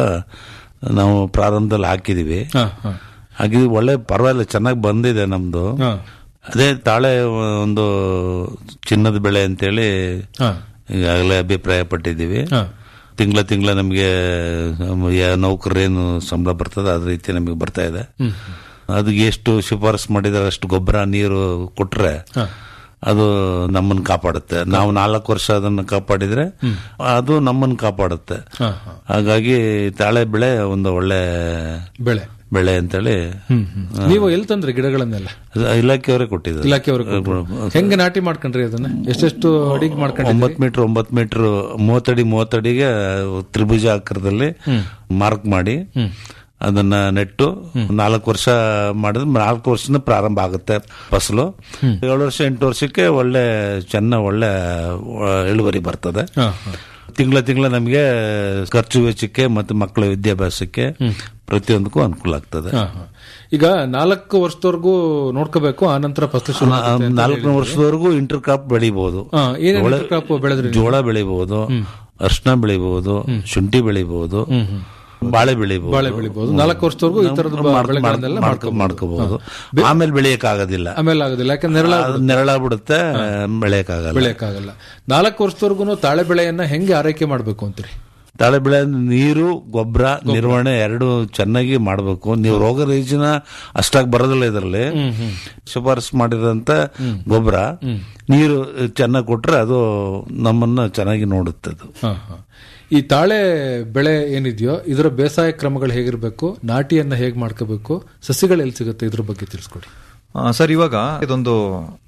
F: ನಾವು ಪ್ರಾರಂಭದಲ್ಲಿ ಹಾಕಿದೀವಿ
D: ಹಾ, ಹಾ.
F: ಹಾಕಿದ್ವಿ ಒಳ್ಳೆ ಪರವಾಗಿಲ್ಲ ಚೆನ್ನಾಗಿ ಬಂದಿದೆ ನಮ್ದು
D: ಹಾ.
F: ಅದೇ ತಾಳೆ ಒಂದು ಚಿನ್ನದ ಬೆಳೆ ಅಂತೇಳಿ
D: ಹಾ.
F: ಈಗಾಗಲೇ ಅಭಿಪ್ರಾಯ ಪಟ್ಟಿದ್ದೀವಿ
D: ಹಾ.
F: ತಿಂಗಳ ತಿಂಗಳ ನಮಗೆ ನೌಕರೇನು ಸಂಬಳ ಬರ್ತದೆ ಅದ ರೀತಿ ನಮಗೆ ಬರ್ತಾ ಇದೆ ಅದಕ್ಕೆ ಎಷ್ಟು ಶಿಫಾರಸು ಮಾಡಿದ್ರೆ ಅಷ್ಟು ಗೊಬ್ಬರ ನೀರು ಕೊಟ್ರೆ ಅದು ನಮ್ಮನ್ನು ಕಾಪಾಡುತ್ತೆ ನಾವು ನಾಲ್ಕು ವರ್ಷ ಅದನ್ನು ಕಾಪಾಡಿದ್ರೆ ಅದು ನಮ್ಮನ್ನು ಕಾಪಾಡುತ್ತೆ
D: ಹಾ, ಹಾ.
F: ಹಾಗಾಗಿ ತಾಳೆ ಬೆಳೆ ಒಂದು ಒಳ್ಳೆ
D: ಬೆಳೆ
F: ಬೆಳೆ ಅಂತೇಳಿ
D: ನೀವು ಎಲ್ಲಿ ತಂದ್ರಿ ಗಿಡಗಳನ್ನೆಲ್ಲ
F: ಇಲಾಖೆಯವರೇ ಕೊಟ್ಟಿದ್ದಾರೆ
D: ಇಲಾಖೆಯವರು ಹೆಂಗೆ ನಾಟಿ ಮಾಡ್ಕೊಂಡ್ರಿ ಅದನ್ನ ಎಷ್ಟೆಷ್ಟು ಅಡಿಗೆ ಮಾಡ್ಕೊಂಡ್ರಿ
F: ಒಂಬತ್ತು ಮೀಟರ್ ಒಂಬತ್ತು ಮೀಟರ್ ಮೂವತ್ತಡಿ ಮೂವತ್ತಡಿಗೆ ತ್ರಿಭುಜ ಆಕಾರದಲ್ಲಿ ಮಾರ್ಕ್ ಮಾಡಿ ಅದನ್ನ ನೆಟ್ಟು ನಾಲ್ಕು ವರ್ಷ ಮಾಡಿದ್ರೆ ನಾಲ್ಕು ವರ್ಷದಿಂದ ಪ್ರಾರಂಭ ಆಗುತ್ತೆ ಫಸಲು ಏಳು ವರ್ಷ ಎಂಟು ವರ್ಷಕ್ಕೆ ಒಳ್ಳೆ ಚೆನ್ನ ಒಳ್ಳೆ ಆ, ಇಳುವರಿ ಬರ್ತದೆ
D: ಹಾ, ಹಾ.
F: ತಿಂಗಳ ತಿಂಗಳ ನಮಗೆ ಖರ್ಚು ವೆಚ್ಚಕ್ಕೆ ಮತ್ತು ಮಕ್ಕಳ ವಿದ್ಯಾಭ್ಯಾಸಕ್ಕೆ ಪ್ರತಿಯೊಂದಕ್ಕೂ ಅನುಕೂಲ ಆಗ್ತದೆ
D: ಹಾ, ಹಾ. ಈಗ ನಾಲ್ಕು ವರ್ಷದವರೆಗೂ ನೋಡ್ಕೋಬೇಕು ಆ ನಂತರ ಫಸ್ಟ್ ಶುರು ಆಗುತ್ತೆ ಅಂತ
F: ನಾಲ್ಕನೇ ವರ್ಷದವರೆಗೂ ಇಂಟರ್ ಕ್ರಾಪ್ ಬೆಳಿಬಹುದು
D: ಹಾ, ಏನೇನ್
F: ಜೋಳ-
D: intercrop ಬೆಳೆದ್ರಿ ನೀವು?
F: ಜೋಳ ಬೆಳಿಬಹುದು ಅರ್ಶನ ಬೆಳಿಬಹುದು ಶುಂಠಿ ಬೆಳಿಬಹುದು ಬಾಳೆ ಬೆಳಿಬಹುದು
D: ಬಾಳೆ ಬೆಳಿಬಹುದು ನಾಲ್ಕು ವರ್ಷದವರೆಗೂ ಈ ತರದ ಬೆಳೆಗಳನ್ನೆಲ್ಲ ಮಾಡ್ಕೋಬಹುದು
F: ಮಾಡ್ಕೋಬಹುದು ಆಮೇಲೆ ಬೆಳೆಯಕ್ ಆಗೋದಿಲ್ಲ
D: ಆಮೇಲೆ ಆಗೋದಿಲ್ಲ ಯಾಕಂದ್ರೆ ನೆರಳ
F: ನೆರಳಾಗ್ಬಿಡುತ್ತೆ ಬೆಳೆಯಕ್ ಆಗಲ್ಲ
D: ಬೆಳೆಯಕ್ಕಾಗಲ್ಲ ನಾಲ್ಕು ವರ್ಷದವರೆಗೂ ತಾಳೆ ಬೆಳೆಯನ್ನ ಹೆಂಗೆ ಆರೈಕೆ ಮಾಡ್ಬೇಕು ಅಂತೀರಿ
F: ತಾಳೆ ಬೆಳೆ ನೀರು ಗೊಬ್ಬರ ನಿರ್ವಹಣೆ ಎರಡು ಚೆನ್ನಾಗಿ ಮಾಡಬೇಕು ನೀವು ರೋಗ ರೇಜಿನ ಅಷ್ಟಾಗಿ ಬರೋದಿಲ್ಲ ಇದರಲ್ಲಿ ಶಿಫಾರಸು ಮಾಡಿರೋಂತ ಗೊಬ್ಬರ ನೀರು ಚೆನ್ನಾಗಿ ಕೊಟ್ರೆ ಅದು ನಮ್ಮನ್ನ ಚೆನ್ನಾಗಿ ನೋಡುತ್ತೆ ಅದು
D: ಹಾ, ಹಾ. ಈ ತಾಳೆ ಬೆಳೆ ಏನಿದೆಯೋ ಇದರ ಬೇಸಾಯ ಕ್ರಮಗಳು ಹೇಗಿರಬೇಕು ನಾಟಿಯನ್ನ ಹೇಗೆ ಮಾಡ್ಕೋಬೇಕು ಸಸಿಗಳು ಎಲ್ಲಿ ಸಿಗುತ್ತೆ ಇದ್ರ ಬಗ್ಗೆ ತಿಳಿಸ್ಕೊಡಿ
E: ಆ, ಸರ್ ಇವಾಗ ಇದೊಂದು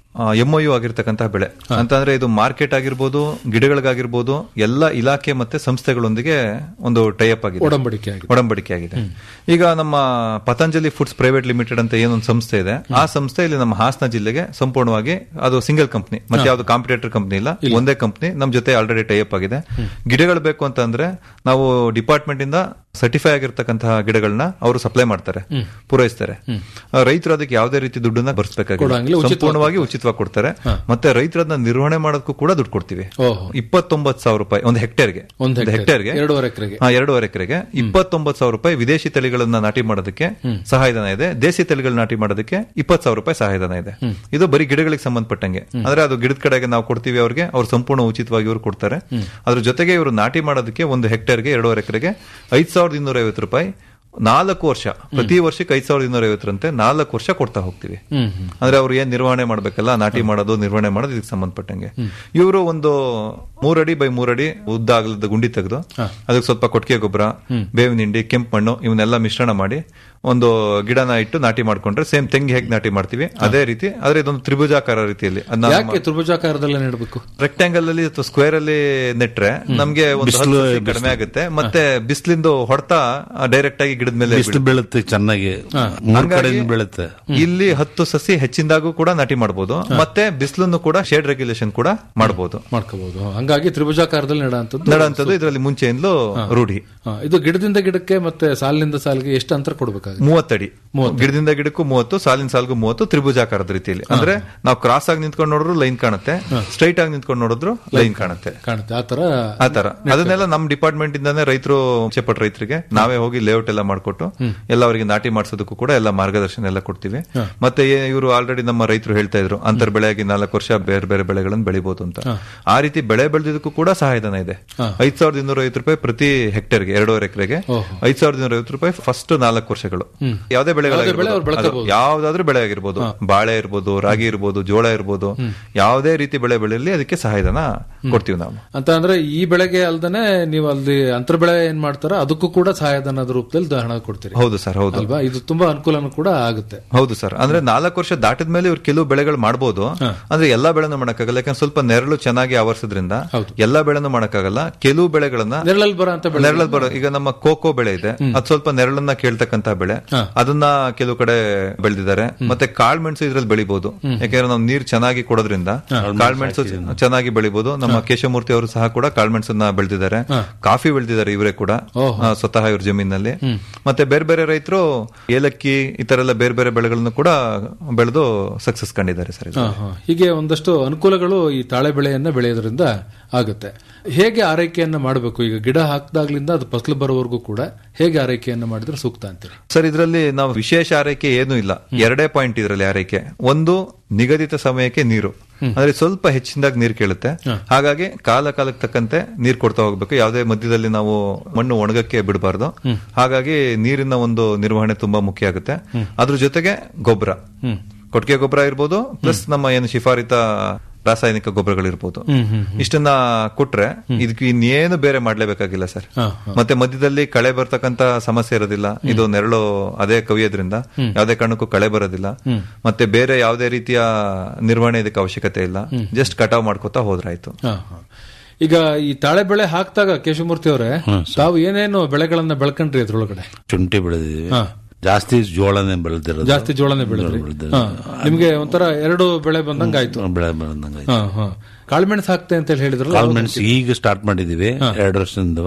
E: ಎಂ ಯು ಆಗಿರ್ತಕ್ಕಂತಹ ಬೆಳೆ ಅಂತಂದ್ರೆ ಇದು ಮಾರ್ಕೆಟ್ ಆಗಿರ್ಬೋದು ಗಿಡಗಳಿಗಾಗಿರ್ಬೋದು ಎಲ್ಲ ಇಲಾಖೆ ಮತ್ತೆ ಸಂಸ್ಥೆಗಳೊಂದಿಗೆ ಒಂದು ಟೈಅಪ್ ಆಗಿದೆ
D: ಒಡಂಬಡಿಕೆ ಆಗಿದೆ
E: ಒಡಂಬಡಿಕೆ ಆಗಿದೆ ಈಗ ನಮ್ಮ ಪತಂಜಲಿ ಫುಡ್ಸ್ ಪ್ರೈವೇಟ್ ಲಿಮಿಟೆಡ್ ಅಂತ ಏನೊಂದು ಸಂಸ್ಥೆ ಇದೆ ಆ ಸಂಸ್ಥೆ ಇಲ್ಲಿ ನಮ್ಮ ಹಾಸನ ಜಿಲ್ಲೆಗೆ ಸಂಪೂರ್ಣವಾಗಿ ಅದು ಸಿಂಗಲ್ ಕಂಪ್ನಿ ಮತ್ತೆ ಯಾವ್ದು ಕಾಂಪಿಟೇಟರ್ ಕಂಪ್ನಿ ಇಲ್ಲ ಒಂದೇ ಕಂಪ್ನಿ ನಮ್ ಜೊತೆ ಆಲ್ರೆಡಿ ಟೈಅಪ್ ಆಗಿದೆ ಗಿಡಗಳು ಬೇಕು ಅಂತಂದ್ರೆ ನಾವು ಡಿಪಾರ್ಟ್ಮೆಂಟ್ ಇಂದ ಸರ್ಟಿಫೈ ಆಗಿರ್ತಕ್ಕಂತಹ ಗಿಡಗಳನ್ನ ಅವರು ಸಪ್ಲೈ ಮಾಡ್ತಾರೆ ಪೂರೈಸ್ತಾರೆ ಆ, ರೈತರು ಅದಕ್ಕೆ ಯಾವುದೇ ರೀತಿ ದುಡ್ಡನ್ನ
D: ಕೊಡಂಗಿಲ್ಲ,
E: ಬರ್ಸ್ಬೇಕಾಗಿಲ್ಲ
D: ಉಚಿತವಾಗಿ
E: ಸಂಪೂರ್ಣವಾಗಿ ಉಚಿತವಾಗಿ ಕೊಡ್ತಾರೆ ಮತ್ತೆ ರೈತರು ಅದನ್ನ ನಿರ್ವಹಣೆ ಮಾಡೋದಕ್ಕೂ ಕೂಡ ದುಡ್ಡು ಕೊಡ್ತೀವಿ
D: ಓಹೋ
E: ಇಪ್ಪತ್ತೊಂಬತ್ತು ಸಾವಿರ ರೂಪಾಯಿ ಒಂದು ಹೆಕ್ಟೇರ್ಗೆ
D: ಒಂದು
E: ಹೆಕ್ಟೇರ್ಗೆ
D: ಎರಡೂವರೆ ಎಕರೆಗೆ
E: ಹಾ ಎರಡೂವರೆ ಎಕರೆಗೆ ಇಪ್ಪತ್ತೊಂಬತ್ತು ಸಾವಿರ ರೂಪಾಯಿ ವಿದೇಶಿ ತಳಿಗಳನ್ನ ನಾಟಿ ಮಾಡೋದಕ್ಕೆ ಸಹಾಯಧನ ಇದೆ ದೇಸಿ ತಳಿಗಳು ನಾಟಿ ಮಾಡೋದಕ್ಕೆ ಇಪ್ಪತ್ತು ಸಾವಿರ ರೂಪಾಯಿ ಸಹಾಯಧನ ಇದೆ ಇದು ಬರೀ ಗಿಡಗಳಿಗೆ ಸಂಬಂಧಪಟ್ಟಂಗೆ ಅಂದ್ರೆ ಅದು ಗಿಡದ ಕಡೆಗೆ ನಾವು ಕೊಡ್ತೀವಿ ಅವ್ರಿಗೆ ಅವ್ರು ಸಂಪೂರ್ಣ ಉಚಿತವಾಗಿ ಇವರು ಕೊಡ್ತಾರೆ ಅದ್ರ ಜೊತೆಗೆ ಇವರು ನಾಟಿ ಮಾಡೋದಕ್ಕೆ ಒಂದು ಹೆಕ್ಟೇರ್ಗೆ ಎರಡೂವರೆ ಎಕರೆಗೆ ಐದ್ ಸಾವಿರದ ಇನ್ನೂರ ಐವತ್ತು ರೂಪಾಯಿ ನಾಲ್ಕು ವರ್ಷ ಪ್ರತಿ ವರ್ಷಕ್ಕೆ ಐದ್ ಸಾವಿರದ ಇನ್ನೂರ ಐವತ್ತರಂತೆ ನಾಲ್ಕು ವರ್ಷ ಕೊಡ್ತಾ ಹೋಗ್ತೀವಿ ಅಂದ್ರೆ ಅವ್ರು ಏನ್ ನಿರ್ವಹಣೆ ಮಾಡ್ಬೇಕಲ್ಲ ನಾಟಿ ಮಾಡೋದು ನಿರ್ವಹಣೆ ಮಾಡೋದು ಇದಕ್ಕೆ ಸಂಬಂಧಪಟ್ಟಂಗೆ ಇವರು ಒಂದು ಮೂರಡಿ ಬೈ ಮೂರಡಿ ಉದ್ದ ಆಗಲದ ಗುಂಡಿ ತೆಗೆದು ಅದಕ್ಕೆ ಸ್ವಲ್ಪ ಕೊಟ್ಟಿಗೆ ಗೊಬ್ಬರ ಬೇವಿನ ಹಿಂಡಿ ಕೆಂಪು ಮಣ್ಣು ಇವನ್ನೆಲ್ಲ ಮಿಶ್ರಣ ಮಾಡಿ ಒಂದು ಗಿಡನ ಇಟ್ಟು ನಾಟಿ ಮಾಡ್ಕೊಂಡ್ರೆ ಸೇಮ್ ತೆಂಗಿ ಹೇಗೆ ನಾಟಿ ಮಾಡ್ತೀವಿ ಅದೇ ರೀತಿ ಆದ್ರೆ ಇದೊಂದು ತ್ರಿಭುಜಾಕಾರ ರೀತಿಯಲ್ಲಿ ಅದನ್ನ
D: ಯಾಕೆ ತ್ರಿಭುಜಾಕಾರದಲ್ಲೇ ನೆಡಬೇಕು
E: ರೆಕ್ಟಾಂಗಲ್ ಅಲ್ಲಿ ಅಥವಾ ಸ್ಕ್ವೇರ್ ಅಲ್ಲಿ ನೆಟ್ರೆ ನಮ್ಗೆ ಒಂದು ಹತ್ತು ಸಸಿ ಕಡಿಮೆ ಆಗುತ್ತೆ ಮತ್ತೆ ಬಿಸಿಲಿಂದು ಹೊಡೆತ ಡೈರೆಕ್ಟ್ ಆಗಿ ಗಿಡದ ಮೇಲೆ
F: ಬಿಸಿಲು ಬೀಳುತ್ತೆ ಚೆನ್ನಾಗಿ ಮೂರ್
E: ಹಂಗಾಗಿ
F: ಕಡೆಯಿಂದ ಬೀಳುತ್ತೆ
E: ಇಲ್ಲಿ ಹತ್ತು ಸಸಿ ಹೆಚ್ಚಿಂದಾಗೂ ಕೂಡ ನಾಟಿ ಮಾಡಬಹುದು ಮತ್ತೆ ಬಿಸಿಲನ್ನು ಕೂಡ ಶೇಡ್ ರೆಗ್ಯುಲೇಷನ್ ಕೂಡ ಮಾಡಬಹುದು
D: ಮಾಡ್ಕೋಬಹುದು ಹಂಗಾಗಿ ತ್ರಿಭುಜಾಕಾರದಲ್ಲಿ ನೆಡಂತದ್ದು
E: ನಡಂತದ್ದು ಇದರಲ್ಲಿ ಮುಂಚೆಯಿಂದಲೂ ರೂಢಿ
D: ಹಾ, ಇದು ಗಿಡದಿಂದ ಗಿಡಕ್ಕೆ ಮತ್ತೆ ಸಾಲಿನಿಂದ ಸಾಲಿಗೆ ಎಷ್ಟು ಅಂತರ ಕೊಡಬೇಕಾಗುತ್ತೆ
E: ಮೂವತ್ತಡಿ ಗಿಡದಿಂದ ಗಿಡಕ್ಕೂ ಮೂವತ್ತು ಸಾಲಿನ ಸಾಲಿಗೂ ಮೂವತ್ತು ತ್ರಿಭುಜಾಕಾರದ ರೀತಿಯಲ್ಲಿ ಅಂದ್ರೆ ನಾವು ಕ್ರಾಸ್ ಆಗಿ ನಿಂತ್ಕೊಂಡು ನೋಡಿದ್ರು ಲೈನ್ ಕಾಣುತ್ತೆ ಸ್ಟ್ರೈಟ್ ಆಗಿ ನಿಂತ್ಕೊಂಡು ನೋಡಿದ್ರು ಲೈನ್ ಕಾಣುತ್ತೆ
D: ಕಾಣುತ್ತೆ ಆ ತರ
E: ಆತರ ಅದನ್ನೆಲ್ಲ ನಮ್ ಡಿಪಾರ್ಟ್ಮೆಂಟ್ ಇಂದಾನೆ ರೈತರು ಚೇಪಟ್ ರೈತರಿಗೆ ನಾವೇ ಹೋಗಿ ಲೇಔಟ್ ಎಲ್ಲ ಮಾಡ್ಕೊಟ್ಟು ಎಲ್ಲ ಅವರಿಗೆ ನಾಟಿ ಮಾಡಿಸೋದಕ್ಕೂ ಕೂಡ ಎಲ್ಲ ಮಾರ್ಗದರ್ಶನ ಎಲ್ಲ ಕೊಡ್ತೀವಿ ಮತ್ತೆ ಇವರು ಆಲ್ರೆಡಿ ನಮ್ಮ ರೈತರು ಹೇಳ್ತಾ ಇದ್ರು ಅಂತರ್ ಬೆಳೆಯಾಗಿ ನಾಲ್ಕು ವರ್ಷ ಬೇರೆ ಬೇರೆ ಬೆಳೆಗಳನ್ನು ಬೆಳಿಬಹುದು ಅಂತ ಆ ರೀತಿ ಬೆಳೆ ಬೆಳೆದಿದ್ದಕ್ಕೂ ಕೂಡ ಸಹಾಯಧನ ಇದೆ ಐದ್ ಸಾವಿರದ ಇನ್ನೂರ ಐವತ್ತು ರೂಪಾಯಿ ಪ್ರತಿ ಹೆಕ್ಟೇರ್ಗೆ ಎರಡೂವರೆ ಎಕರೆಗೆ ಐದ್ ಸಾವಿರದ ಇನ್ನೂರ ಐವತ್ತು ರೂಪಾಯಿ ಫಸ್ಟ್ ನಾಲ್ಕು ವರ್ಷಗಳು ಯಾವುದೇ ಬೆಳೆಗಳು ಯಾವ್ದಾದ್ರೂ ಬೆಳೆ ಆಗಿರ್ಬೋದು ಬಾಳೆ ಇರ್ಬೋದು ರಾಗಿ ಇರ್ಬೋದು ಜೋಳ ಇರ್ಬೋದು ಯಾವುದೇ ರೀತಿ ಬೆಳೆ ಬೆಳೆಯಲ್ಲಿ ಅದಕ್ಕೆ ಸಹಾಯಧನ ಕೊಡ್ತೀವಿ ನಾವು
D: ಅಂತ ಅಂದ್ರೆ ಈ ಬೆಳೆಗೆ ಅಲ್ದನೆ ನೀವು ಅಲ್ಲಿ ಅಂತರ ಬೆಳೆ ಏನ್ ಮಾಡ್ತಾರ ಅದಕ್ಕೂ ಕೂಡ ಸಹಾಯಧನದ ರೂಪದಲ್ಲಿ ಹಣ ಕೊಡ್ತೀರಿ
E: ಹೌದು ಸರ್ ಹೌದು
D: ಅಲ್ವಾ ಇದು ತುಂಬಾ ಅನುಕೂಲನೂ ಕೂಡ ಆಗುತ್ತೆ
E: ಹೌದು ಸರ್ ಅಂದ್ರೆ ನಾಲ್ಕು ವರ್ಷ ದಾಟಿದ ಮೇಲೆ ಇವ್ರು ಕೆಲವು ಬೆಳೆಗಳು ಮಾಡಬಹುದು ಅಂದ್ರೆ ಎಲ್ಲಾ ಬೆಳೆನೂ ಮಾಡಕ್ಕಾಗಲ್ಲ ಯಾಕಂದ್ರೆ ಸ್ವಲ್ಪ ನೆರಳು ಚೆನ್ನಾಗಿ ಆವರಿಸೋದ್ರಿಂದ ಎಲ್ಲಾ ಬೆಳೆನೂ ಮಾಡಕ್ಕಾಗಲ್ಲ ಕೆಲವು ಬೆಳೆಗಳನ್ನ
D: ನೆರಳಲ್ಲಿ ಬರೋ ಅಂತ ಬೆಳೆ
E: ನೆರಳಲ್ಲಿ ಬರೋ ಈಗ ನಮ್ಮ ಕೋಕೋ ಬೆಳೆ ಇದೆ ಅದು ಸ್ವಲ್ಪ ನೆರಳನ್ನ ಕೇಳ್ತಕ್ಕಂತ ಬೆಳೆ ಅದನ್ನ ಕೆಲವು ಕಡೆ ಬೆಳೆದಿದ್ದಾರೆ ಮತ್ತೆ ಕಾಳ್ಮೆಣಸು ಇದ್ರಲ್ಲಿ ಬೆಳಿಬಹುದು ಯಾಕಂದ್ರೆ ನಾವು ನೀರ್ ಚೆನ್ನಾಗಿ ಕೊಡೋದ್ರಿಂದ ಕಾಳ್ಮೆಣಸು ಚೆನ್ನಾಗಿ ಬೆಳಿಬಹುದು ನಮ್ಮ ಕೇಶವಮೂರ್ತಿ ಅವರು ಸಹ ಕೂಡ ಕಾಳ್ಮೆಣಸನ್ನ ಬೆಳೆದಿದ್ದಾರೆ ಕಾಫಿ ಬೆಳೆದಿದ್ದಾರೆ ಇವರೇ ಕೂಡ ಆ, ಸ್ವತಃ ಇವ್ರ ಜಮೀನಲ್ಲಿ ಮತ್ತೆ ಬೇರೆ ಬೇರೆ ರೈತರು ಏಲಕ್ಕಿ ಈ ತರ ಎಲ್ಲ ಬೇರೆ ಬೇರೆ ಬೆಳೆಗಳನ್ನು ಕೂಡ ಬೆಳೆದು ಸಕ್ಸಸ್ ಕಂಡಿದ್ದಾರೆ ಸರ್ ಇದು.
D: ಹಾ, ಹಾ. ಹೀಗೆ ಒಂದಷ್ಟು ಅನುಕೂಲಗಳು ಈ ತಾಳೆ ಬೆಳೆಯನ್ನ ಬೆಳೆಯೋದ್ರಿಂದ ಆಗುತ್ತೆ ಹೇಗೆ ಆರೈಕೆಯನ್ನ ಮಾಡಬೇಕು ಈಗ ಗಿಡ ಹಾಕಿದಾಗ್ಲಿಂದ ಅದು ಫಸಲು ಬರೋವರೆಗೂ ಕೂಡ ಹೇಗೆ ಆರೈಕೆಯನ್ನ ಮಾಡಿದ್ರೆ ಸೂಕ್ತ ಅಂತೀರಿ
E: ಸರ್ ಇದರಲ್ಲಿ ನಾವು ವಿಶೇಷ ಆರೈಕೆ ಏನೂ ಇಲ್ಲ ಎರಡೇ ಪಾಯಿಂಟ್ ಇದರಲ್ಲಿ ಆರೈಕೆ ಒಂದು ನಿಗದಿತ ಸಮಯಕ್ಕೆ ನೀರು ಅಂದ್ರೆ ಸ್ವಲ್ಪ ಹೆಚ್ಚಿನದಾಗಿ ನೀರು ಕೇಳುತ್ತೆ ಹಾಗಾಗಿ ಕಾಲ ಕಾಲಕ್ಕೆ ತಕ್ಕಂತೆ ನೀರು ಕೊಡ್ತಾ ಹೋಗ್ಬೇಕು ಯಾವುದೇ ಮಧ್ಯದಲ್ಲಿ ನಾವು ಮಣ್ಣು ಒಣಗಕ್ಕೆ ಬಿಡಬಾರ್ದು ಹಾಗಾಗಿ ನೀರಿನ ಒಂದು ನಿರ್ವಹಣೆ ತುಂಬಾ ಮುಖ್ಯ ಆಗುತ್ತೆ ಅದ್ರ ಜೊತೆಗೆ ಗೊಬ್ಬರ ಕೊಟ್ಟಿಗೆ ಗೊಬ್ಬರ ಇರ್ಬೋದು ಪ್ಲಸ್ ನಮ್ಮ ಏನು ಶಿಫಾರಿತ ರಾಸಾಯನಿಕ ಗೊಬ್ಬರಗಳಿರ್ಬೋದು ಇಷ್ಟನ್ನ ಕೊಟ್ರೆ ಇದಕ್ಕೆ ಇನ್ನೇನು ಬೇರೆ ಮಾಡ್ಲೇಬೇಕಾಗಿಲ್ಲ ಸರ್ ಮತ್ತೆ ಮಧ್ಯದಲ್ಲಿ ಕಳೆ ಬರ್ತಕ್ಕಂತ ಸಮಸ್ಯೆ ಇರೋದಿಲ್ಲ ಇದು ನೆರಳು ಅದೇ ಕವಿಯೋದ್ರಿಂದ ಯಾವುದೇ ಕಾರಣಕ್ಕೂ ಕಳೆ ಬರೋದಿಲ್ಲ ಮತ್ತೆ ಬೇರೆ ಯಾವುದೇ ರೀತಿಯ ನಿರ್ವಹಣೆ ಇದಕ್ಕೆ ಅವಶ್ಯಕತೆ ಇಲ್ಲ ಜಸ್ಟ್ ಕಟಾವ್ ಮಾಡ್ಕೋತಾ ಹೋದ್ರಾಯ್ತು
D: ಹಾ, ಹಾ. ಈಗ ಈ ತಾಳೆ ಬೆಳೆ ಹಾಕ್ದಾಗ ಕೇಶವಮೂರ್ತಿ ಅವರೇ ತಾವು ಏನೇನು ಬೆಳೆಗಳನ್ನ ಬೆಳ್ಕೊಂಡ್ರಿ ಅದ್ರೊಳಗಡೆ
F: ಶುಂಠಿ ಬೆಳೆದಿದ್ವಿ ಜಾಸ್ತಿ ಜೋಳನೆ ಬೆಳೆದಿರೋದು
D: ಜಾಸ್ತಿ ಜೋಳನೆ ಬೆಳೆದ್ರಿ
F: ಬೆಳೆದಿರೋದು.
D: ಹಾ. ನಿಮ್ಗೆ ಒಂಥರ ಎರಡು ಬೆಳೆ ಬಂದಂಗ ಆಯ್ತು
F: ಬೆಳೆ ಬೆಳೆದಂಗೆ
D: ಹಾ, ಹಾ. ಕಾಳುಮೆಣಸು ಹಾಕ್ತೆ ಅಂತ ಹೇಳಿ ಹೇಳಿದ್ರಲ್ಲ
F: ಕಾಳ್ಮೆಣಸು ಈಗ ಸ್ಟಾರ್ಟ್ ಮಾಡಿದೀವಿ ಎರಡು ವರ್ಷದಿಂದ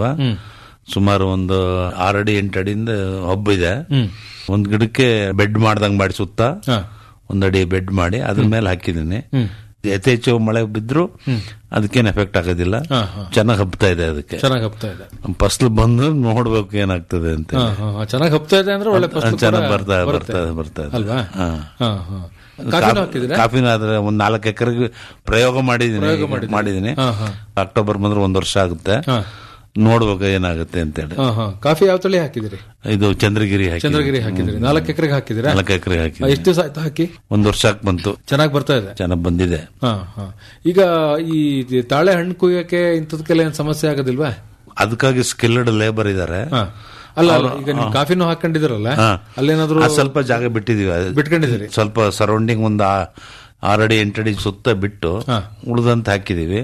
F: ಸುಮಾರು ಒಂದು ಆರಡಿ ಎಂಟು ಅಡಿಯಿಂದ ಹಬ್ಬಿದೆ ಒಂದ್ ಗಿಡಕ್ಕೆ ಬೆಡ್ ಮಾಡ್ದಂಗ್ ಮಾಡಿ ಸುತ್ತ ಒಂದಡಿ ಬೆಡ್ ಮಾಡಿ ಅದ್ರ ಮೇಲೆ ಹಾಕಿದೀನಿ ಯಥೇಚ್ಛ ಮಳೆ ಬಿದ್ರು ಅದಕ್ಕೇನ್ ಎಫೆಕ್ಟ್ ಆಗೋದಿಲ್ಲ ಚೆನ್ನಾಗಿ ಹಬ್ತಾ ಇದೆ ಅದಕ್ಕೆ
D: ಚೆನ್ನಾಗಿ ಹಬ್ತಾ ಇದೆ
F: ಫಸಲು ಬಂದು ನೋಡ್ಬೇಕು ಏನಾಗ್ತದೆ ಅಂತ
D: ಹಾ, ಹಾ, ಹಾ. ಚೆನ್ನಾಗಿ ಹಬ್ತಾ ಇದೆ ಅಂದ್ರೆ ಒಳ್ಳೆ ಫಸಲು ಕೂಡ
F: ಚೆನ್ನಾಗಿ ಬರ್ತಾ
D: ಬರುತ್ತೆ.
F: ಬರ್ತಾ ಬರ್ತಾ ಇದೆ.
D: ಅಲ್ವಾ
F: ಹಾ.
D: ಹಾ, ಹಾ. ಕಾಫಿನೂ ಹಾಕಿದ್ದೀರಾ?
F: ಕಾಫಿನ ಆದ್ರೆ ಒಂದ್ ನಾಲ್ಕು ಎಕರೆಗೆ ಪ್ರಯೋಗ ಮಾಡಿದೀನಿ ಮಾಡಿದೀನಿ
D: ಹಾ, ಹಾ.
F: ಅಕ್ಟೋಬರ್ ಬಂದ್ರೆ ಒಂದ್ ವರ್ಷ ಆಗುತ್ತೆ
D: ಹಾ.
F: ನೋಡ್ಬೇಕು ಏನಾಗುತ್ತೆ ಅಂತೇಳಿ
D: ಹಾ ಹಾ ಕಾಫಿ ಯಾವ ತಳಿ ಹಾಕಿದಿರಿ
F: ಇದು ಚಂದ್ರಗಿರಿ ಹಾಕಿ
D: ಚಂದ್ರಗಿರಿ ಹಾಕಿದಿರಿ ನಾಲ್ಕು ಎಕರೆಗೆ ಹಾಕಿದಿರಾ
F: ನಾಲ್ಕು ಎಕರೆ ಹಾಕಿ
D: ಎಷ್ಟು ದಿವಸ ಆಯ್ತು ಹಾಕಿ
F: ಒಂದ್ ವರ್ಷ ಹಾಕಿ ಬಂತು
D: ಚೆನ್ನಾಗಿ ಬರ್ತಾ ಇದೆ
F: ಚೆನ್ನಾಗ್ ಬಂದಿದೆ
D: ಹಾ ಹಾ ಈಗ ಈ ತಾಳೆ ಹಣ್ಣು ಕುಯ್ಯಕ್ಕೆ ಇಂಥದಕ್ಕೆಲ್ಲ ಏನ್ ಸಮಸ್ಯೆ ಆಗೋದಿಲ್ವಾ
F: ಅದಕ್ಕಾಗಿ ಸ್ಕಿಲ್ಡ್ ಲೇಬರ್ ಇದಾರೆ
D: ಹಾ ಅಲ್ಲ ಅಲ್ಲ ಈಗ ನೀವು ಕಾಫಿನೂ ಹಾಕೊಂಡಿದಿರಲ್ಲ
F: ಹಾ.
D: ಅಲ್ಲೇನಾದ್ರೂ
F: ಅದ್ ಸ್ವಲ್ಪ ಜಾಗ ಬಿಟ್ಟಿದೀವಿ ಅದು
D: ಬಿಟ್ಕೊಂಡಿದ್ದೀರಿ
F: ಸ್ವಲ್ಪ ಸರೌಂಡಿಂಗ್ ಒಂದು ಆ- ಆರಡಿ ಎಂಟಡಿ ಸುತ್ತ ಬಿಟ್ಟು ಉಳಿದಂತ ಹಾಕಿದೀವಿ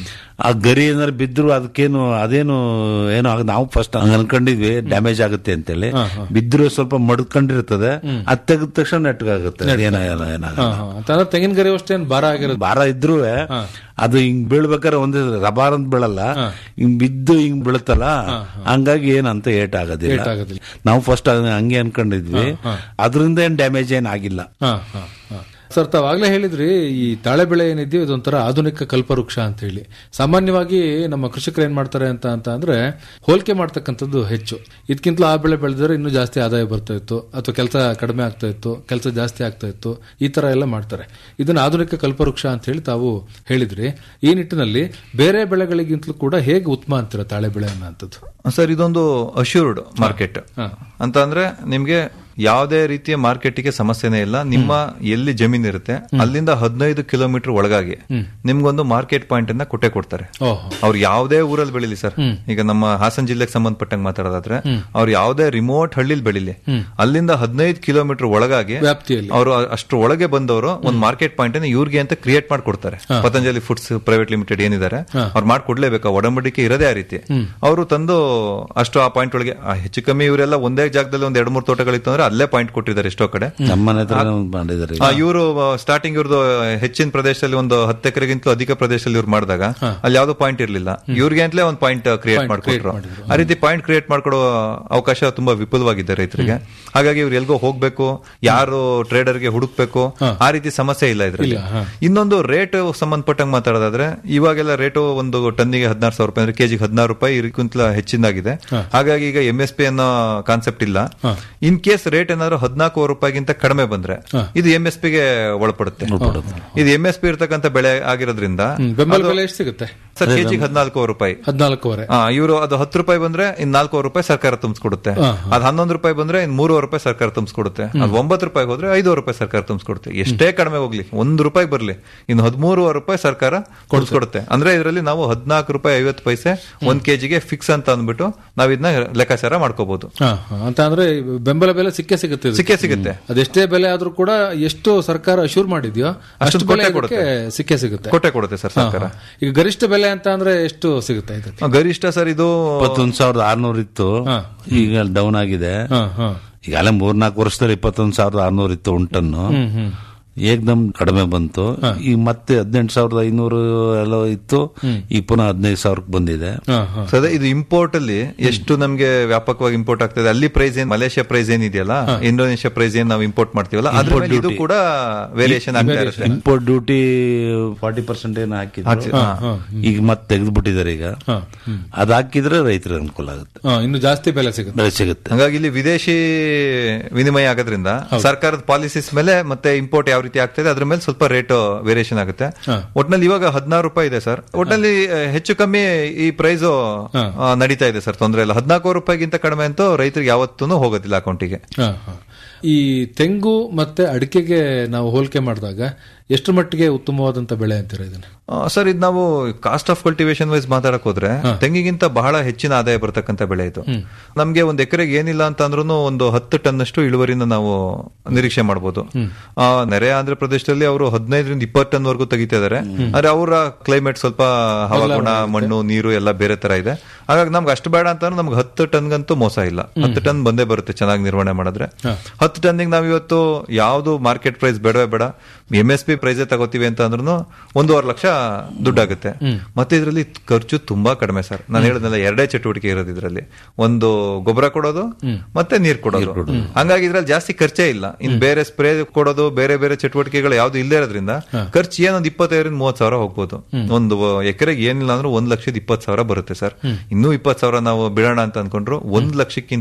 F: ಆ ಗರಿ ಏನಾದ್ರು ಬಿದ್ರು ಅದಕ್ಕೇನು ಅದೇನು ಏನೋ ಆಗ ನಾವು ಫಸ್ಟ್ ಅನ್ಕೊಂಡಿದ್ವಿ ಡ್ಯಾಮೇಜ್ ಆಗುತ್ತೆ ಅಂತೇಳಿ ಬಿದ್ರು ಸ್ವಲ್ಪ ಮಡ್ಕೊಂಡಿರ್ತದೆ ಅದ್ ತೆಗೆದ ತಕ್ಷಣ ನೆಟ್ಗಾಗುತ್ತೆ ಅದೇನ ಏನಾಗ
D: ಹಾ ಹಾ ಅಂತಂದ್ರೆ ತೆಂಗಿನ ಗರಿ ಅಷ್ಟೇನ್ ಭಾರ ಆಗಿರೋದು
F: ಭಾರ ಇದ್ರು ಅದು ಹಿಂಗ್ ಬೀಳ್ಬೇಕಾದ್ರೆ ಒಂದೇ ರಬಾರ್ ಅಂತ ಬೀಳಲ್ಲ ಹಿಂಗ್ ಬಿದ್ದು ಹಿಂಗ್ ಬೀಳುತ್ತಲ್ಲ ಹಂಗಾಗಿ ಏನಂತ ಏಟ್ ಆಗೋದಿಲ್ಲ
D: ಏಟ್ ಆಗೋದಿಲ್ಲ.
F: ನಾವು ಫಸ್ಟ್ ಹಂಗೆ ಅನ್ಕೊಂಡಿದ್ವಿ ಅದರಿಂದ ಏನ್ ಡ್ಯಾಮೇಜ್ ಏನ್ ಆಗಿಲ್ಲ
D: ಹಾ ಹಾ ಹಾ ಸರ್ ತಾವಾಗ್ಲೇ ಹೇಳಿದ್ರಿ ಈ ತಾಳೆ ಬೆಳೆ ಏನಿದೆಯೋ ಇದೊಂಥರ ಆಧುನಿಕ ಕಲ್ಪವೃಕ್ಷ ಅಂತ ಹೇಳಿ ಸಾಮಾನ್ಯವಾಗಿ ನಮ್ಮ ಕೃಷಿಕರು ಏನ್ ಮಾಡ್ತಾರೆ ಅಂತ ಅಂತ ಅಂದ್ರೆ ಹೋಲಿಕೆ ಮಾಡ್ತಕ್ಕಂಥದ್ದು ಹೆಚ್ಚು ಇದಕ್ಕಿಂತಲೂ ಆ ಬೆಳೆ ಬೆಳೆದ್ರೆ ಇನ್ನೂ ಜಾಸ್ತಿ ಆದಾಯ ಬರ್ತಾ ಇತ್ತು ಅಥವಾ ಕೆಲಸ ಕಡಿಮೆ ಆಗ್ತಾ ಇತ್ತು ಕೆಲಸ ಜಾಸ್ತಿ ಆಗ್ತಾ ಇತ್ತು ಈ ತರ ಎಲ್ಲ ಮಾಡ್ತಾರೆ ಇದನ್ನ ಆಧುನಿಕ ಕಲ್ಪವೃಕ್ಷ ಅಂತ ಹೇಳಿ ತಾವು ಹೇಳಿದ್ರಿ ಈ ನಿಟ್ಟಿನಲ್ಲಿ ಬೇರೆ ಬೆಳೆಗಳಿಗಿಂತಲೂ ಕೂಡ ಹೇಗೆ ಉತ್ತಮ ಅಂತೀರ ತಾಳೆ ಬೆಳೆ ಅನ್ನೋಂಥದ್ದು
E: ಸರ್ ಇದೊಂದು ಅಶ್ಯೂರ್ಡ್ ಮಾರ್ಕೆಟ್ ಅಂತ ಅಂದ್ರೆ ನಿಮ್ಗೆ ಯಾವುದೇ ರೀತಿಯ ಮಾರ್ಕೆಟಿಗೆ ಸಮಸ್ಯೆನೇ ಇಲ್ಲ ನಿಮ್ಮ ಎಲ್ಲಿ ಜಮೀನ್ ಇರುತ್ತೆ ಅಲ್ಲಿಂದ ಹದಿನೈದು ಕಿಲೋಮೀಟರ್ ಒಳಗಾಗಿ ನಿಮ್ಗೊಂದು ಮಾರ್ಕೆಟ್ ಪಾಯಿಂಟ್ ಅನ್ನ ಕೊಟ್ಟೆ ಕೊಡ್ತಾರೆ
D: ಓಹೋ
E: ಅವ್ರು ಯಾವುದೇ ಊರಲ್ಲಿ ಬೆಳಿಲಿ ಸರ್ ಈಗ ನಮ್ಮ ಹಾಸನ ಜಿಲ್ಲೆಗೆ ಸಂಬಂಧಪಟ್ಟಂಗೆ ಮಾತಾಡೋದಾದ್ರೆ ಅವ್ರು ಯಾವುದೇ ರಿಮೋಟ್ ಹಳ್ಳಿಲಿ ಬೆಳಿಲಿ ಅಲ್ಲಿಂದ ಹದಿನೈದು ಕಿಲೋಮೀಟರ್ ಒಳಗಾಗಿ
D: ವ್ಯಾಪ್ತಿಯಲ್ಲಿ
E: ಅವರು ಅಷ್ಟು ಒಳಗೆ ಬಂದವರು ಒಂದು ಮಾರ್ಕೆಟ್ ಪಾಯಿಂಟ್ ಅನ್ನು ಇವ್ರಿಗೆ ಅಂತ ಕ್ರಿಯೇಟ್ ಮಾಡ್ಕೊಡ್ತಾರೆ ಪತಂಜಲಿ ಫುಡ್ಸ್ ಪ್ರೈವೇಟ್ ಲಿಮಿಟೆಡ್ ಏನಿದ್ದಾರೆ ಅವ್ರು ಮಾಡ್ಕೊಡ್ಲೇಬೇಕು ಆ ಒಡಂಬಡಿಕೆ ಇರೋದೇ ಆ ರೀತಿ ಅವರು ತಂದು ಅಷ್ಟು ಆ ಪಾಯಿಂಟ್ ಒಳಗೆ ಆ ಹೆಚ್ಚು ಕಮ್ಮಿ ಇವರೆಲ್ಲ ಒಂದೇ ಜಾಗದಲ್ಲಿ ಒಂದ್ ಎರಡು ಮೂರು ತೋಟಗಳಿತ್ತು ಅಂದ್ರೆ ಅಲ್ಲೇ ಪಾಯಿಂಟ್ ಕೊಟ್ಟಿದ್ದಾರೆ ಎಷ್ಟೋ ಕಡೆ
F: ನಮ್ಮ ಮನೆ ಹತ್ರ ಮಾಡಿದಾರೆ
E: ಇವರು ಸ್ಟಾರ್ಟಿಂಗ್ ಇವ್ರದ್ದು ಹೆಚ್ಚಿನ ಪ್ರದೇಶದಲ್ಲಿ ಒಂದು ಹತ್ತು ಎಕರೆಗಿಂತಲೂ ಅಧಿಕ ಪ್ರದೇಶದಲ್ಲಿ ಇವ್ರು ಮಾಡಿದಾಗ ಅಲ್ಲಿ ಯಾವ್ದು ಪಾಯಿಂಟ್ ಇರ್ಲಿಲ್ಲ ಇವ್ರಿಗೆ ಅಂತಲೇ ಒಂದು ಪಾಯಿಂಟ್ ಕ್ರಿಯೇಟ್ ಮಾಡ್ಕೊಟ್ರು ಆ ರೀತಿ ಪಾಯಿಂಟ್ ಕ್ರಿಯೇಟ್ ಮಾಡ್ಕೊಡೋ ಅವಕಾಶ ತುಂಬಾ ವಿಪುಲವಾಗಿದೆ ರೈತರಿಗೆ ಹಾಗಾಗಿ ಇವ್ರು ಎಲ್ಗೋ ಹೋಗ್ಬೇಕು ಯಾರು ಟ್ರೇಡರ್ಗೆ ಹುಡುಕ್ಬೇಕು ಆ ರೀತಿ ಸಮಸ್ಯೆ ಇಲ್ಲ ಇದ್ರಲ್ಲಿ ಇನ್ನೊಂದು ರೇಟ್ ಸಂಬಂಧಪಟ್ಟಂಗೆ ಮಾತಾಡೋದಾದ್ರೆ ಇವಾಗೆಲ್ಲ ರೇಟು ಒಂದು ಟನ್ನಿಗೆ ಹದಿನಾರು ಸಾವಿರ ರೂಪಾಯಿ ಅಂದ್ರೆ ಕೆಜಿಗೆ ಹದಿನಾರು ರೂಪಾಯಿ ಇದಕ್ಕಿಂತ ಹೆಚ್ಚಿನಾಗಿದೆ ಹಾಗಾಗಿ ಈಗ ಎಂ ಎಸ್ ಪಿ ಅನ್ನೋ ಕಾನ್ಸೆಪ್ಟ್ ಇಲ್ಲ ಇನ್ ಕೇಸ್ ರೇಟ್ ಏನಾದ್ರು ಹದಿನಾಲ್ಕು ರೂಪಾಯಿಗಿಂತ ಕಡಿಮೆ ಬಂದ್ರೆ ಇದು ಎಂ ಎಸ್ ಪಿಗೆ ಒಳಪಡುತ್ತೆ ಇದು ಎಂ ಎಸ್ ಪಿ ಇರ್ತಕ್ಕಂಥ ಬೆಳೆ ಆಗಿರೋದ್ರಿಂದ
D: ಹ್ಮ್. ಬೆಂಬಲ ಬೆಲೆ ಎಷ್ಟು ಸಿಗುತ್ತೆ
E: ಸರ್ ಕೆಜಿಗೆ ಹದಿನಾಲ್ಕು ರೂಪಾಯಿ
D: ಹದಿನಾಲ್ಕೂವರೆ
E: ಇವರು ಅದು ಹತ್ತು ರೂಪಾಯಿ ಬಂದ್ರೆ ಇನ್ ನಾಲ್ಕೂವರೆ ರೂಪಾಯಿ ಸರ್ಕಾರ ತುಂಬಿಸ್ಕೊಡುತ್ತೆ ಅದ್ ಹನ್ನೊಂದು ರೂಪಾಯಿ ಬಂದ್ರೆ ಇನ್ ಮೂರುವರೆ ರೂಪಾಯಿ ಸರ್ಕಾರ ತುಂಬಿಸ್ಕೊಡುತ್ತೆ ಅದ್ ಒಂಬತ್ತು ರೂಪಾಯಿ ಹೋದ್ರೆ ಐದೂವರೆ ರೂಪಾಯಿ ಸರ್ಕಾರ ತುಂಬಿಸ್ಕೊಡುತ್ತೆ ಎಷ್ಟೇ ಕಡಿಮೆ ಹೋಗ್ಲಿ ಒಂದು ರೂಪಾಯಿ ಬರ್ಲಿ ಇನ್ನು ಹದಿಮೂರುವರೆ ರೂಪಾಯಿ ಸರ್ಕಾರ ಕೊಡಿಸ್ಕೊಡುತ್ತೆ ಅಂದ್ರೆ ಇದರಲ್ಲಿ ನಾವು ಹದಿನಾಲ್ಕು ರೂಪಾಯಿ ಐವತ್ತು ಪೈಸೆ ಒಂದ್ ಕೆಜಿಗೆ ಫಿಕ್ಸ್ ಅಂತ ಅಂದ್ಬಿಟ್ಟು ನಾವ್ ಇದನ್ನ ಲೆಕ್ಕಾಚಾರ ಮಾಡ್ಕೋಬಹುದು
D: ಹಾ, ಹಾ. ಅಂತ ಅಂದ್ರೆ ಬೆಂಬಲ ಬೆಲೆ ಸಿಕ್ಕೇ ಸಿಗುತ್ತೆ ಇದಕ್ಕೆ.
E: ಸಿಕ್ಕೇ ಸಿಗುತ್ತೆ
D: ಅದೆಷ್ಟೇ ಬೆಲೆ ಆದ್ರೂ ಕೂಡ ಎಷ್ಟು ಸರ್ಕಾರ ಅಶೂರ್ ಮಾಡಿದ್ಯೋ ಅಷ್ಟು ಬೆಲೆ ಇದಕ್ಕೆ ಸಿಕ್ಕೇ ಸಿಗುತ್ತೆ
E: ಕೊಟ್ಟೆ ಕೊಡುತ್ತೆ ಸರ್ ಸರ್ಕಾರ
D: ಹಾ, ಹಾ. ಈಗ ಗರಿಷ್ಠ ಬೆಲೆ ಅಂತ ಅಂದ್ರೆ ಎಷ್ಟು ಸಿಗುತ್ತೆ ಇದಕ್ಕೆ
E: ಗರಿಷ್ಠ ಸರ್ ಇದು
F: ಇಪ್ಪತ್ತೊಂದು ಸಾವಿರದ ಆರ್ನೂರ್ ಇತ್ತು ಈಗ ಡೌನ್ ಆಗಿದೆ
D: ಹಾ, ಹಾ.
F: ಈಗಾಗಲೇ ಮೂರ್ನಾಲ್ಕು ವರ್ಷದಲ್ಲಿ ಇಪ್ಪತ್ತೊಂದು ಸಾವಿರದ ಆರ್ನೂರ್ ಇತ್ತು ಉಂಟನ್ನು ಏಕ್ದಮ್ ಕಡಿಮೆ ಬಂತು ಈಗ ಮತ್ತೆ ಹದಿನೆಂಟು ಸಾವಿರದ ಐನೂರು ಎಲ್ಲ ಇತ್ತು ಈಗ ಪುನಃ ಹದಿನೈದು ಸಾವಿರಕ್ಕೆ ಬಂದಿದೆ
D: ಹಾ, ಹಾ.
E: ಸೊ ಅದೇ ಇದು ಇಂಪೋರ್ಟ್ ಅಲ್ಲಿ ಎಷ್ಟು ನಮ್ಗೆ ವ್ಯಾಪಕವಾಗಿ ಇಂಪೋರ್ಟ್ ಆಗ್ತದೆ ಅಲ್ಲಿ ಪ್ರೈಸ್ ಏನ್ ಮಲೇಷ್ಯಾ ಪ್ರೈಸ್ ಏನಿದೆಯಲ್ಲ ಇಂಡೋನೇಷ್ಯಾ ಪ್ರೈಸ್ ಏನ್ ನಾವು ಇಂಪೋರ್ಟ್ ಮಾಡ್ತೀವಲ್ಲ ಅದ್ರ ಮೇಲೆ ಇದು ಕೂಡ ವೇರಿಯೇಷನ್ ಆಗ್ತಾ ಇರುತ್ತೆ
F: ಇಂಪೋರ್ಟ್ ಡ್ಯೂಟಿ ಫಾರ್ಟಿ ಪರ್ಸೆಂಟ್ ಏನು ಹಾಕಿದ್ರು ಈಗ ಮತ್ತೆ ತೆಗೆದ್ಬಿಟ್ಟಿದ್ದಾರೆ ಈಗ ಅದ್ ಹಾಕಿದ್ರೆ ರೈತರಿಗೆ ಅನುಕೂಲ ಆಗುತ್ತೆ
D: ಹಾ, ಇನ್ನು ಜಾಸ್ತಿ ಬೆಲೆ ಸಿಗುತ್ತೆ
F: ಬೆಳೆ ಸಿಗುತ್ತೆ
E: ಹಂಗಾಗಿ ಇಲ್ಲಿ ವಿದೇಶಿ ವಿನಿಮಯ ಆಗೋದ್ರಿಂದ ಸರ್ಕಾರದ ಪಾಲಿಸೀಸ್ ಮೇಲೆ ಮತ್ತೆ ಇಂಪೋರ್ಟ್ ಯಾವ ರೀತಿ ಆಗ್ತದೆ ಅದ್ರ ಮೇಲೆ ಸ್ವಲ್ಪ ರೇಟ್ ವೇರಿಯೇಷನ್ ಆಗುತ್ತೆ ಒಟ್ನಲ್ಲಿ ಇವಾಗ ಹದಿನಾರು ರೂಪಾಯಿ ಇದೆ ಸರ್ ಒಟ್ನಲ್ಲಿ ಆ, ಹೆಚ್ಚು ಕಮ್ಮಿ ಈ ಪ್ರೈಸ್ ನಡೀತಾ ಇದೆ ಸರ್ ತೊಂದರೆ ಇಲ್ಲ ಹದಿನಾಲ್ಕು ರೂಪಾಯಿಗಿಂತ ಕಡಿಮೆ ಅಂತೂ ರೈತರಿಗೆ ಯಾವತ್ತೂ ಹೋಗೋದಿಲ್ಲ ಅಕೌಂಟಿಗೆ
D: ಹಾ, ಹಾ. ಈ ತೆಂಗು ಮತ್ತೆ ಅಡಿಕೆಗೆ ನಾವು ಹೋಲಿಕೆ ಮಾಡಿದಾಗ ಎಷ್ಟು ಮಟ್ಟಿಗೆ ಉತ್ತಮವಾದಂತ ಬೆಳೆ ಅಂತೀರ ಇದನ್ನ
E: ಆ, ಸರ್ ಇದು ನಾವು ಕಾಸ್ಟ್ ಆಫ್ ಕಲ್ಟಿವೇಶನ್ ವೈಸ್ ಮಾತಾಡಕ್ ಹೋದ್ರೆ ತೆಂಗಿಗಿಂತ ಬಹಳ ಹೆಚ್ಚಿನ ಆದಾಯ ಬರ್ತಕ್ಕಂಥ ಬೆಳೆ ಇದು ನಮ್ಗೆ ಒಂದ್ ಎಕರೆಗೆ ಏನಿಲ್ಲ ಅಂತ ಅಂದ್ರೂ ಒಂದು ಹತ್ತು ಟನ್ ಅಷ್ಟು ಇಳುವರಿನ ನಾವು ನಿರೀಕ್ಷೆ ಮಾಡಬಹುದು ನೆರೆ ಆಂಧ್ರ ಪ್ರದೇಶದಲ್ಲಿ ಅವರು ಹದಿನೈದರಿಂದ ಇಪ್ಪತ್ತು ಟನ್ ವರೆಗೂ ತೆಗಿತಾ ಇದಾರೆ ಆದ್ರೆ ಅವರ ಕ್ಲೈಮೇಟ್ ಸ್ವಲ್ಪ ಹವಾಗುಣ ಮಣ್ಣು ನೀರು ಎಲ್ಲ ಬೇರೆ ತರ ಇದೆ ಹಾಗಾಗಿ ನಮ್ಗೆ ಅಷ್ಟು ಬೇಡ ಅಂತ ಅಂದ್ರೆ ನಮ್ಗೆ ಹತ್ತು ಟನ್ಗಂತೂ ಮೋಸ ಇಲ್ಲ ಹತ್ತು ಟನ್ ಬಂದೇ ಬರುತ್ತೆ ಚೆನ್ನಾಗಿ ನಿರ್ವಹಣೆ ಮಾಡಿದ್ರೆ ಹತ್ತು ಟನ್ನಿಗೆ ನಾವು ಇವತ್ತು ಯಾವ್ದು ಮಾರ್ಕೆಟ್ ಪ್ರೈಸ್ ಬೇಡವೇ ಬೇಡ ಎಂ ಎಸ್ ಪಿ ಪ್ರೈಸ್ ತಗೋತೀವಿ ಅಂತ ಅಂದ್ರೂ ಒಂದೂವರೆ ಲಕ್ಷ ದುಡ್ಡಾಗುತ್ತೆ ಮತ್ತೆ ಇದರಲ್ಲಿ ಖರ್ಚು ತುಂಬಾ ಕಡಿಮೆ ಸರ್ ನಾನು ಹೇಳಿದ್ನಲ್ಲ ಎರಡೇ ಚಟುವಟಿಕೆ ಇರೋದು ಇದರಲ್ಲಿ ಒಂದು ಗೊಬ್ಬರ ಕೊಡೋದು ಮತ್ತೆ ನೀರ್ ಕೊಡೋದು ಹಂಗಾಗಿ ಇದ್ರಲ್ಲಿ ಜಾಸ್ತಿ ಖರ್ಚೇ ಇಲ್ಲ ಇನ್ ಬೇರೆ ಸ್ಪ್ರೇ ಕೊಡೋದು ಬೇರೆ ಬೇರೆ ಚಟುವಟಿಕೆಗಳು ಯಾವ್ದು ಇಲ್ಲದೆ ಇರೋದ್ರಿಂದ ಖರ್ಚು ಏನೊಂದು ಇಪ್ಪತ್ತೈದರಿಂದ ಮೂವತ್ ಸಾವಿರ ಹೋಗ್ಬೋದು ಒಂದು ಎಕರೆಗೆ ಏನಿಲ್ಲ ಅಂದ್ರೆ ಒಂದ್ ಲಕ್ಷದ ಇಪ್ಪತ್ತು ಸಾವಿರ ಬರುತ್ತೆ ಸರ್ ಇನ್ನೂ ಇಪ್ಪತ್ತು ಸಾವಿರ ನಾವು ಬಿಡೋಣ ಅಂತ ಅನ್ಕೊಂಡ್ರು ಒಂದ್ ಲಕ್ಷಕ್ಕಿಂತ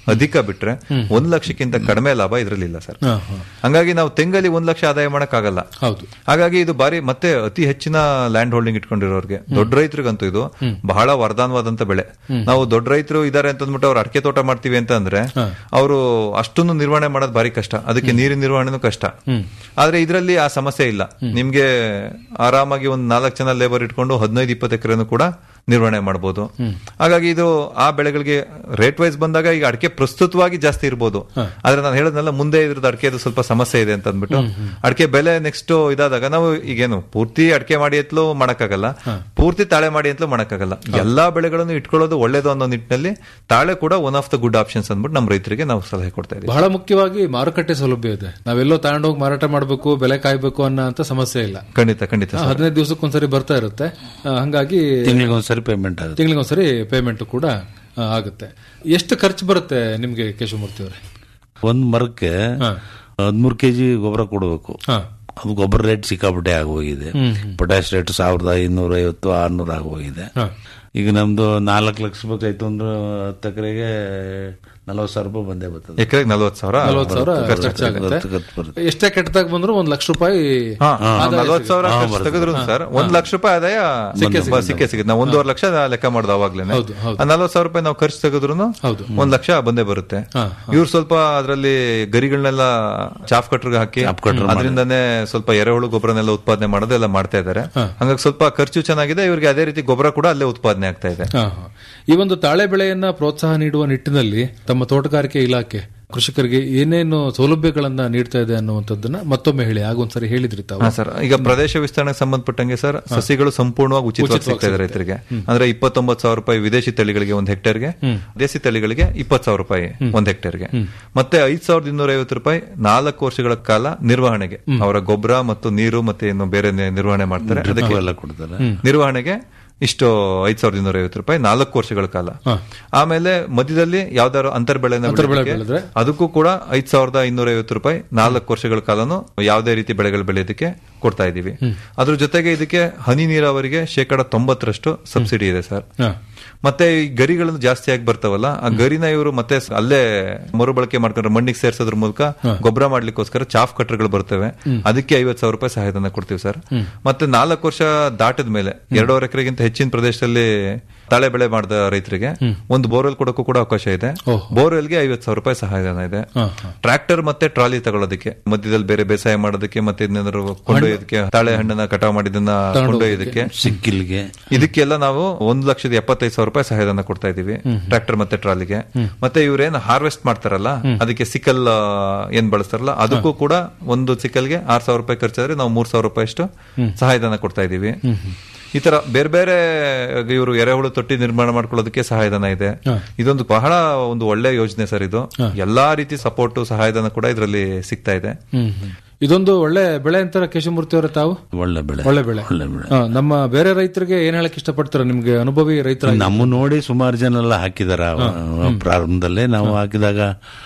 E: ಅಧಿಕ ಬಿಟ್ರೆ ಒಂದ್ ಲಕ್ಷಕ್ಕಿಂತ ಕಡಿಮೆ ಲಾಭ ಇದ್ರಲ್ಲಿ ಇಲ್ಲ ಸರ್
D: ಹಾ, ಹಾ.
E: ಹಂಗಾಗಿ ನಾವು ತೆಂಗಲ್ಲಿ ಒಂದ್ ಲಕ್ಷ ಆದಾಯ ಮಾಡಕ್ಕಾಗಲ್ಲ
D: ಹೌದು
E: ಹಾಗಾಗಿ ಇದು ಬಾರಿ ಮತ್ತೆ ಅತಿ ಹೆಚ್ಚಿನ ಲ್ಯಾಂಡ್ ಹೋಲ್ಡಿಂಗ್ ಇಟ್ಕೊಂಡಿರೋರಿಗೆ ದೊಡ್ಡ ರೈತರಿಗಂತೂ ಇದು ಬಹಳ ವರದಾನವಾದಂತ ಬೆಳೆ ನಾವು ದೊಡ್ಡ ರೈತರು ಇದಾರೆ ಅಂತ ಅಂದ್ಬಿಟ್ಟು ಅವ್ರು ಅಡಿಕೆ ತೋಟ ಮಾಡ್ತೀವಿ ಅಂತ ಅಂದ್ರೆ ಅವರು ಅಷ್ಟೊಂದು ನಿರ್ವಹಣೆ ಮಾಡೋದು ಬಾರಿ ಕಷ್ಟ ಅದಕ್ಕೆ ನೀರಿನ ನಿರ್ವಹಣೆನೂ ಕಷ್ಟ ಆದ್ರೆ ಇದರಲ್ಲಿ ಆ ಸಮಸ್ಯೆ ಇಲ್ಲ ನಿಮ್ಗೆ ಆರಾಮಾಗಿ ಒಂದ್ ನಾಲ್ಕು ಜನ ಲೇಬರ್ ಇಟ್ಕೊಂಡು ಹದಿನೈದು ಇಪ್ಪತ್ತು ಎಕರೆನೂ ಕೂಡ ನಿರ್ವಹಣೆ ಮಾಡಬಹುದು ಹಾಗಾಗಿ ಇದು ಆ ಬೆಳೆಗಳಿಗೆ ರೇಟ್ ವೈಸ್ ಬಂದಾಗ ಈಗ ಅಡಿಕೆ ಪ್ರಸ್ತುತವಾಗಿ ಜಾಸ್ತಿ ಇರ್ಬೋದು ಆದ್ರೆ ನಾನು ಹೇಳದ್ನಲ್ಲ ಮುಂದೆ ಇದ್ರದ್ದು ಅಡಿಕೆದು ಸ್ವಲ್ಪ ಸಮಸ್ಯೆ ಇದೆ ಅಂತ ಅಂದ್ಬಿಟ್ಟು ಅಡಿಕೆ ಬೆಲೆ ನೆಕ್ಸ್ಟ್ ಇದಾದಾಗ ನಾವು ಈಗೇನು ಪೂರ್ತಿ ಅಡಿಕೆ ಮಾಡಿ ಅಂತಲೂ ಮಾಡಕ್ಕಾಗಲ್ಲ ಪೂರ್ತಿ ತಾಳೆ ಮಾಡಿ ಅಂತಲೂ ಮಾಡಕ್ಕಾಗಲ್ಲ ಎಲ್ಲಾ ಬೆಳೆಗಳನ್ನು ಇಟ್ಕೊಳ್ಳೋದು ಒಳ್ಳೇದು ಅನ್ನೋ ನಿಟ್ಟಿನಲ್ಲಿ ತಾಳೆ ಕೂಡ one of the good options ಅಂದ್ಬಿಟ್ಟು ನಮ್ಮ ರೈತರಿಗೆ ನಾವು ಸಲಹೆ ಕೊಡ್ತಾ ಇದೀವಿ
D: ಬಹಳ ಮುಖ್ಯವಾಗಿ ಮಾರುಕಟ್ಟೆ ಸೌಲಭ್ಯ ಇದೆ ನಾವೆಲ್ಲೋ ತಗೊಂಡೋಗಿ ಮಾರಾಟ ಮಾಡಬೇಕು ಬೆಲೆ ಕಾಯ್ಬೇಕು ಅನ್ನೋ ಅಂತ ಸಮಸ್ಯೆ ಇಲ್ಲ
E: ಖಂಡಿತ ಖಂಡಿತ
D: ಆ, ಹದಿನೈದು ದಿವಸಕ್ಕೊಂದ್ಸರಿ ಬರ್ತಾ ಇರುತ್ತೆ ಆ, ಹಂಗಾಗಿ
F: ತಿಂಗಳಿಗೆ ಒಂದ್ಸರಿ ಪೇಮೆಂಟ್ ಆಗುತ್ತೆ
D: ತಿಂಗಳಿಗೊಂದ್ಸರಿ ಪೇಮೆಂಟ್ ಕೂಡ ಆ, ಆಗುತ್ತೆ ಎಷ್ಟು ಖರ್ಚು ಬರುತ್ತೆ ನಿಮ್ಗೆ ಕೇಶವಮೂರ್ತಿ ಅವರೇ
F: ಒಂದ್ ಮರಕ್ಕೆ ಹದಿಮೂರು ಕೆಜಿ ಗೊಬ್ಬರ ಕೊಡಬೇಕು
D: ಹಾ
F: ಅದು ಗೊಬ್ಬರ ರೇಟ್ ಸಿಕ್ಕಾಪಟ್ಟೆ ಆಗೋಗಿದೆ ಪೊಟ್ಯಾಶ್ ರೇಟ್ ಸಾವಿರದ ಐನೂರ ಐವತ್ತು ಆರ್ನೂರ ಆಗೋಗಿದೆ
D: ಹಾ.
F: ಈಗ ನಮ್ದು ನಾಲ್ಕು ಲಕ್ಷ ಬೇಕಾಯ್ತು ಅಂದ್ರೆ ಹತ್ತು ಎಕರೆಗೆ ನಲವತ್ತು ಸಾವಿರ ರೂಪಾಯಿ ಬಂದೇ ಬರ್ತದೆ
E: ಎಕರೆಗೆ ನಲ್ವತ್ತು ಸಾವಿರ
D: ನಲ್ವತ್ತು ಸಾವಿರ
E: ಖರ್ಚು
D: ಖರ್ಚಾಗುತ್ತೆ
F: ಖರ್ಚು ಖರ್ಚು ಬರುತ್ತೆ.
D: ಎಷ್ಟೇ ಕೆಟ್ಟದಾಗ ಬಂದ್ರು ಒಂದ್ ಲಕ್ಷ ರೂಪಾಯಿ
E: ಹಾ,
D: ಆದಾಯ
E: ನಲ್ವತ್ತು ಸಾವಿರ
F: ಹಾ,
E: ಖರ್ಚು
F: ಬರ್ತದೆ.
E: ತೆಗೆದ್ರು ಸರ್ ಒಂದ್ ಲಕ್ಷ ರೂಪಾಯಿ ಆದಾಯ ಸಿಕ್ಕೇ ಸಿಕ್ಕೇ ಸಿಗುತ್ತೆ ನಾವು ಒಂದೂವರೆ ಲಕ್ಷ ಲೆಕ್ಕ ಮಾಡ್ದು ಅವಾಗ್ಲೇನೆ
D: ಹೌದು, ಹೌದು.
E: ಆ ನಲ್ವತ್ತು ಸಾವಿರ ರೂಪಾಯಿ ನಾವು ಖರ್ಚು ತೆಗೆದ್ರು
D: ಹೌದು.
E: ಒಂದ್ ಲಕ್ಷ ಬಂದೇ ಬರುತ್ತೆ
D: ಹಾ,
E: ಇವ್ರು ಸ್ವಲ್ಪ ಅದರಲ್ಲಿ ಗರಿಗಳನ್ನೆಲ್ಲ ಚಾಫ್ ಕಟ್ರಿಗೆ ಹಾಕಿ ಅದರಿಂದಾನೇ ಸ್ವಲ್ಪ ಎರೆಹುಳು ಗೊಬ್ಬರನೆಲ್ಲ ಉತ್ಪಾದನೆ ಮಾಡೋದೆಲ್ಲ ಮಾಡ್ತಾ ಇದ್ದಾರೆ ಹಂಗಾಗಿ ಸ್ವಲ್ಪ ಖರ್ಚು ಚೆನ್ನಾಗಿದೆ ಇವ್ರಿಗೆ ಅದೇ ರೀತಿ ಗೊಬ್ಬರ ಕೂಡ ಅಲ್ಲೇ ಉತ್ಪಾದನೆ ಆಗ್ತಾ ಇದೆ
D: ಹಾ, ಹಾ. ಈ ಒಂದು ತಾಳೆ ಬೆಳೆಯನ್ನ ಪ್ರೋತ್ಸಾಹ ನೀಡುವ ನಿಟ್ಟಿನಲ್ಲಿ ತಮ್ಮ ತೋಟಗಾರಿಕೆ ಇಲಾಖೆ ಕೃಷಿಕರಿಗೆ ಏನೇನು ಸೌಲಭ್ಯಗಳನ್ನ ನೀಡ್ತಾ ಇದೆ ಅನ್ನುವಂಥದ್ದನ್ನ ಮತ್ತೊಮ್ಮೆ ಹೇಳಿ ಆಗೊಂದ್ಸರಿ ಹೇಳಿದ್ರಿ ತಾವು
E: ಹಾ ಸರ್ ಈಗ ಪ್ರದೇಶ ವಿಸ್ತರಣೆಗೆ ಸಂಬಂಧಪಟ್ಟಂಗೆ ಸರ್ ಸಸಿಗಳು ಸಂಪೂರ್ಣವಾಗಿ ಉಚಿತವಾಗಿ ಸಿಗ್ತಾ ಇದೆ ರೈತರಿಗೆ ಅಂದ್ರೆ ಇಪ್ಪತ್ತೊಂಬತ್ತು ಸಾವಿರ ರೂಪಾಯಿ ವಿದೇಶಿ ತಳಿಗಳಿಗೆ ಒಂದ್ ಹೆಕ್ಟೇರ್ಗೆ ದೇಸಿ ತಳಿಗಳಿಗೆ ಇಪ್ಪತ್ತು ಸಾವಿರ ರೂಪಾಯಿ ಒಂದ್ ಹೆಕ್ಟೇರ್ಗೆ ಮತ್ತೆ ಐದ್ ಸಾವಿರದ ಇನ್ನೂರ ಐವತ್ತು ರೂಪಾಯಿ ನಾಲ್ಕು ವರ್ಷಗಳ ಕಾಲ ನಿರ್ವಹಣೆಗೆ ಅವರ ಗೊಬ್ಬರ ಮತ್ತು ನೀರು ಮತ್ತೆ ಇನ್ನು ಬೇರೆ ನಿ- ನಿರ್ವಹಣೆ ಮಾಡ್ತಾರೆ ಅದಕ್ಕೆ
F: ಎಲ್ಲ ಕೊಡ್ತಾರೆ
E: ನಿರ್ವಹಣೆಗೆ ಇಷ್ಟು ಐದ್ ಸಾವಿರದ ಇನ್ನೂರ ಐವತ್ತು ರೂಪಾಯಿ ನಾಲ್ಕು ವರ್ಷಗಳ ಕಾಲ ಆಮೇಲೆ ಮಧ್ಯದಲ್ಲಿ ಯಾವ್ದಾದ್ರು ಅಂತರ್ ಬೆಳೆನ
D: ಅಂತರ್ಬೆಳೆ
E: ಬೆಳೆಯೋದಕ್ಕೆ
D: ಬೆಳೆದ್ರೆ?
E: ಅದಕ್ಕೂ ಕೂಡ ಐದ್ ಸಾವಿರದ ಇನ್ನೂರ ಐವತ್ತು ರೂಪಾಯಿ ನಾಲ್ಕು ವರ್ಷಗಳ ಕಾಲನು ಯಾವುದೇ ರೀತಿ ಬೆಳೆಗಳು ಬೆಳೆಯೋದಕ್ಕೆ ಕೊಡ್ತಾ ಇದೀವಿ ಅದ್ರ ಜೊತೆಗೆ ಇದಕ್ಕೆ ಹನಿ ನೀರಾವರಿಗೆ ಶೇಕಡ ತೊಂಬತ್ತರಷ್ಟು ಸಬ್ಸಿಡಿ ಇದೆ ಸರ್
D: ಹಾ.
E: ಮತ್ತೆ ಈ ಗರಿಗಳನ್ನು ಜಾಸ್ತಿ ಆಗಿ ಬರ್ತಾವಲ್ಲ ಆ ಗರಿನ ಇವರು ಮತ್ತೆ ಸ- ಅಲ್ಲೇ ಮರುಬಳಕೆ ಮಾಡ್ಕೊಂಡ್ರೆ ಮಣ್ಣಿಗೆ ಸೇರ್ಸೋದ್ರ ಮೂಲಕ ಗೊಬ್ಬರ ಮಾಡ್ಲಿಕ್ಕೋಸ್ಕರ ಚಾಫ್ ಕಟ್ರಗಳು ಬರ್ತವೆ ಅದಕ್ಕೆ ಐವತ್ ಸಾವಿರ ರೂಪಾಯಿ ಸಹಾಯಧನ ಕೊಡ್ತೀವಿ ಸರ್ ಮತ್ತೆ ನಾಲ್ಕು ವರ್ಷ ದಾಟದ ಮೇಲೆ ಎರಡೂವರೆ ಎಕರೆಗಿಂತ ಹೆಚ್ಚಿನ ಪ್ರದೇಶದಲ್ಲಿ ತಾಳೆ ಬೆಳೆ ಮಾಡಿದ ರೈತರಿಗೆ ಒಂದು ಬೋರ್ವೆಲ್ ಕೊಡಕ್ಕೂ ಕೂಡ ಅವಕಾಶ ಇದೆ ಬೋರ್ವೆಲ್ಗೆ ಐವತ್ ಸಾವಿರ ರೂಪಾಯಿ ಸಹಾಯಧನ ಇದೆ ಟ್ರಾಕ್ಟರ್ ಮತ್ತೆ ಟ್ರಾಲಿ ತಗೊಳ್ಳೋದಕ್ಕೆ ಮಧ್ಯದಲ್ಲಿ ಬೇರೆ ಬೇಸಾಯ ಮಾಡೋದಕ್ಕೆ ಮತ್ತೆ ಇನ್ನೇನಾದ್ರು ಕೊಂಡೊಯ್ಯೋದಕ್ಕೆ ತಾಳೆ ಹಣ್ಣನ್ನ ಕಟಾವ್ ಮಾಡಿದ್ದನ್ನ ಕೊಂಡೊಯ್ಯೋದಕ್ಕೆ
F: ಸಿಕ್ಕಿಲ್ಗೆ
E: ಇದಕ್ಕೆಲ್ಲ ನಾವು ಒಂದು ಲಕ್ಷದ ಎಪ್ಪತ್ತೈದು ಸಾವಿರ ರೂಪಾಯಿ ಸಹಾಯಧನ ಕೊಡ್ತಾ ಇದೀವಿ ಟ್ರಾಕ್ಟರ್ ಮತ್ತೆ ಟ್ರಾಲಿಗೆ ಮತ್ತೆ ಇವ್ರೇನ್ ಹಾರ್ವೆಸ್ಟ್ ಮಾಡ್ತಾರಲ್ಲ ಅದಕ್ಕೆ ಸಿಕಲ್ ಏನ್ ಬಳಸ್ತಾರಲ್ಲ ಅದಕ್ಕೂ ಕೂಡ ಒಂದು ಸಿಕಲ್ಗೆ ಆರ್ ಸಾವಿರ ರೂಪಾಯಿ ಖರ್ಚಾದ್ರೆ ನಾವು ಮೂರ್ ಸಾವಿರ ರೂಪಾಯಿ ಅಷ್ಟು ಸಹಾಯಧನ ಕೊಡ್ತಾ ಇದೀವಿ ಈ ತರ ಬೇರೆ ಬೇರೆ ಇವರು ಎರೆಹುಳು ತೊಟ್ಟಿ ನಿರ್ಮಾಣ ಮಾಡ್ಕೊಳ್ಳೋದಕ್ಕೆ ಸಹಾಯಧನ ಇದೆ ಇದೊಂದು ಬಹಳ ಒಂದು ಒಳ್ಳೆ ಯೋಜನೆ ಸರ್ ಇದು ಎಲ್ಲಾ ರೀತಿ ಸಪೋರ್ಟ್ ಸಹಾಯಧನ ಕೂಡ ಇದರಲ್ಲಿ ಸಿಗ್ತಾ ಇದೆ
D: ಹ್ಮ್ ಹ್ಮ್. ಇದೊಂದು ಒಳ್ಳೆ ಬೆಳೆ ಅಂತಾರ ಕೇಶವಮೂರ್ತಿ ಅವರೇ ತಾವು
F: ಒಳ್ಳೆ ಬೆಳೆ
D: ಒಳ್ಳೆ ಬೆಳೆ
F: ಒಳ್ಳೆ ಬೆಳೆ
D: ಹಾ, ನಮ್ಮ ಬೇರೆ ರೈತರಿಗೆ ಏನ್ ಹೇಳಕ್ ಇಷ್ಟಪಡ್ತೀರಾ ನಿಮ್ಗೆ ಅನುಭವಿ ರೈತರ
F: ನಮ್ಮ ನೋಡಿ ಸುಮಾರು ಜನ ಎಲ್ಲ ಹಾಕಿದಾರ ಪ್ರಾರಂಭದಲ್ಲಿ ನಾವು ಹಾಕಿದಾಗ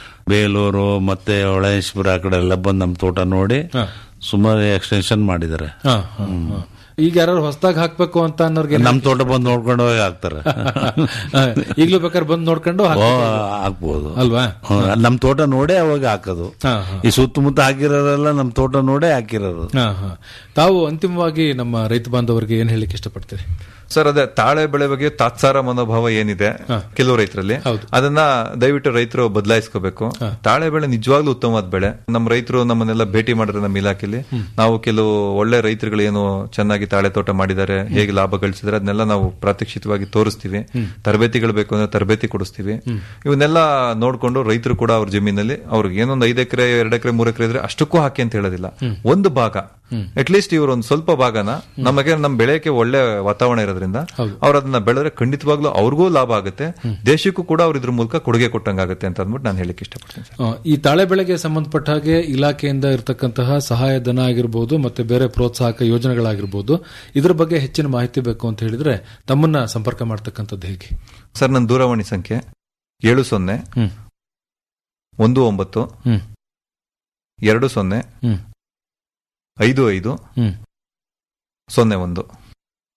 F: ಬೇಲೂರು ಮತ್ತೆ ಹೊಳೇಶ್ವರ ಆ ಕಡೆ ಎಲ್ಲ ಬಂದು ನಮ್ಮ ತೋಟ ನೋಡಿ ಸುಮಾರು ಎಕ್ಸ್ಟೆನ್ಷನ್ ಮಾಡಿದ್ದಾರೆ
D: ಹಾ, ಹಾ, ಹಾ. ಈಗ ಯಾರು ಹೊಸದಾಗಿ ಹಾಕ್ಬೇಕು ಅಂತ ಅನ್ನೋರ್ಗೆ
F: ನಮ್ಮ ತೋಟ ಬಂದು ನೋಡ್ಕೊಂಡು ಹೋಗಿ ಹಾಕ್ತಾರೆ
D: ಹಾ, ಈಗ್ಲೂ ಬೇಕಾದ್ರೆ ಬಂದು ನೋಡ್ಕೊಂಡು ಹಾಕ್-
F: ಓ, ಹಾಕ್ಬೋದು
D: ಅಲ್ವಾ
F: ಹ್ಮ್, ನಮ್ ತೋಟ ನೋಡೇ ಅವಾಗ ಹಾಕೋದು
D: ಹಾ, ಹಾ.
F: ಈ ಸುತ್ತಮುತ್ತ ಹಾಕಿರೋರೆಲ್ಲ ನಮ್ ತೋಟ ನೋಡೇ ಹಾಕಿರೋದು
D: ಹಾ, ಹಾ. ತಾವು ಅಂತಿಮವಾಗಿ ನಮ್ಮ ರೈತ ಬಾಂಧವರಿಗೆ ಏನ್ ಹೇಳಿಕ್ಕೆ ಇಷ್ಟಪಡ್ತೀರಿ
E: ಸರ್ ಅದೇ ತಾಳೆ ಬೆಳೆ ಬಗ್ಗೆ ತಾತ್ಸಾರ ಮನೋಭಾವ ಏನಿದೆ ಕೆಲವು ರೈತರಲ್ಲಿ ಅದನ್ನ ದಯವಿಟ್ಟು ರೈತರು ಬದಲಾಯಿಸ್ಕೋಬೇಕು ತಾಳೆ ಬೆಳೆ ನಿಜವಾಗ್ಲೂ ಉತ್ತಮವಾದ ಬೆಳೆ ನಮ್ಮ ರೈತರು ನಮ್ಮನ್ನೆಲ್ಲ ಭೇಟಿ ಮಾಡಿದ್ರೆ ನಮ್ಮ ಇಲಾಖೆಯಲ್ಲಿ ನಾವು ಕೆಲವು ಒಳ್ಳೆ ರೈತರುಗಳು ಏನು ಚೆನ್ನಾಗಿ ತಾಳೆ ತೋಟ ಮಾಡಿದ್ದಾರೆ ಹೇಗೆ ಲಾಭ ಗಳಿಸಿದ್ರೆ ಅದನ್ನೆಲ್ಲ ನಾವು ಪ್ರಾತ್ಯಕ್ಷಿತವಾಗಿ ತೋರಿಸ್ತೀವಿ ತರಬೇತಿಗಳು ಬೇಕು ಅಂದ್ರೆ ತರಬೇತಿ ಕೊಡಿಸ್ತೀವಿ ಇವನ್ನೆಲ್ಲ ನೋಡ್ಕೊಂಡು ರೈತರು ಕೂಡ ಅವ್ರ ಜಮೀನಲ್ಲಿ ಅವ್ರಿಗೆ ಏನೊಂದು ಐದು ಎಕರೆ ಎರಡು ಎಕರೆ ಮೂರು ಎಕರೆ ಇದ್ರೆ ಅಷ್ಟಕ್ಕೂ ಹಾಕಿ ಅಂತ ಹೇಳೋದಿಲ್ಲ ಒಂದು ಭಾಗ ಅಟ್ ಲೀಸ್ಟ್ ಇವರು ಒಂದು ಸ್ವಲ್ಪ ಭಾಗನ ನಮಗೆ ನಮ್ಮ ಬೆಳೆಯಕ್ಕೆ ಒಳ್ಳೆ ವಾತಾವರಣ ಇರೋದ್ರಿಂದ ಅವ್ರು ಅದನ್ನ ಬೆಳೆದ್ರೆ ಖಂಡಿತವಾಗ್ಲೂ ಅವ್ರಿಗೂ ಲಾಭ ಆಗುತ್ತೆ ದೇಶಕ್ಕೂ ಕೂಡ ಅವ್ರ ಇದ್ರ ಮೂಲಕ ಕೊಡುಗೆ ಕೊಟ್ಟಂಗಾಗುತ್ತೆ ಅಂತ ಅಂದ್ಬಿಟ್ಟು ನಾನು ಹೇಳಿಕ್ಕೆ ಇಷ್ಟಪಡ್ತೀನಿ ಸರ್
D: ಆ, ಈ ತಾಳೆ ಬೆಳೆಗೆ ಸಂಬಂಧಪಟ್ಟ ಹಾಗೆ ಇಲಾಖೆಯಿಂದ ಇರತಕ್ಕಂತಹ ಸಹಾಯಧನ ಆಗಿರ್ಬೋದು ಮತ್ತೆ ಬೇರೆ ಪ್ರೋತ್ಸಾಹಕ ಯೋಜನೆಗಳಾಗಿರ್ಬೋದು ಇದ್ರ ಬಗ್ಗೆ ಹೆಚ್ಚಿನ ಮಾಹಿತಿ ಬೇಕು ಅಂತ ಹೇಳಿದ್ರೆ ತಮ್ಮನ್ನ ಸಂಪರ್ಕ ಮಾಡ್ತಕ್ಕಂಥದ್ದು ಹೇಗೆ
E: ಸರ್ ನನ್ನ ದೂರವಾಣಿ ಸಂಖ್ಯೆ ಏಳು ಸೊನ್ನೆ
D: ಹ್ಮ್.
E: ಒಂದು ಒಂಬತ್ತು
D: ಹ್ಮ್.
E: ಎರಡು ಸೊನ್ನೆ
D: ಹ್ಮ್.
E: ಐದು ಐದು
D: ಹ್ಮ್.
E: ಸೊನ್ನೆ ಒಂದು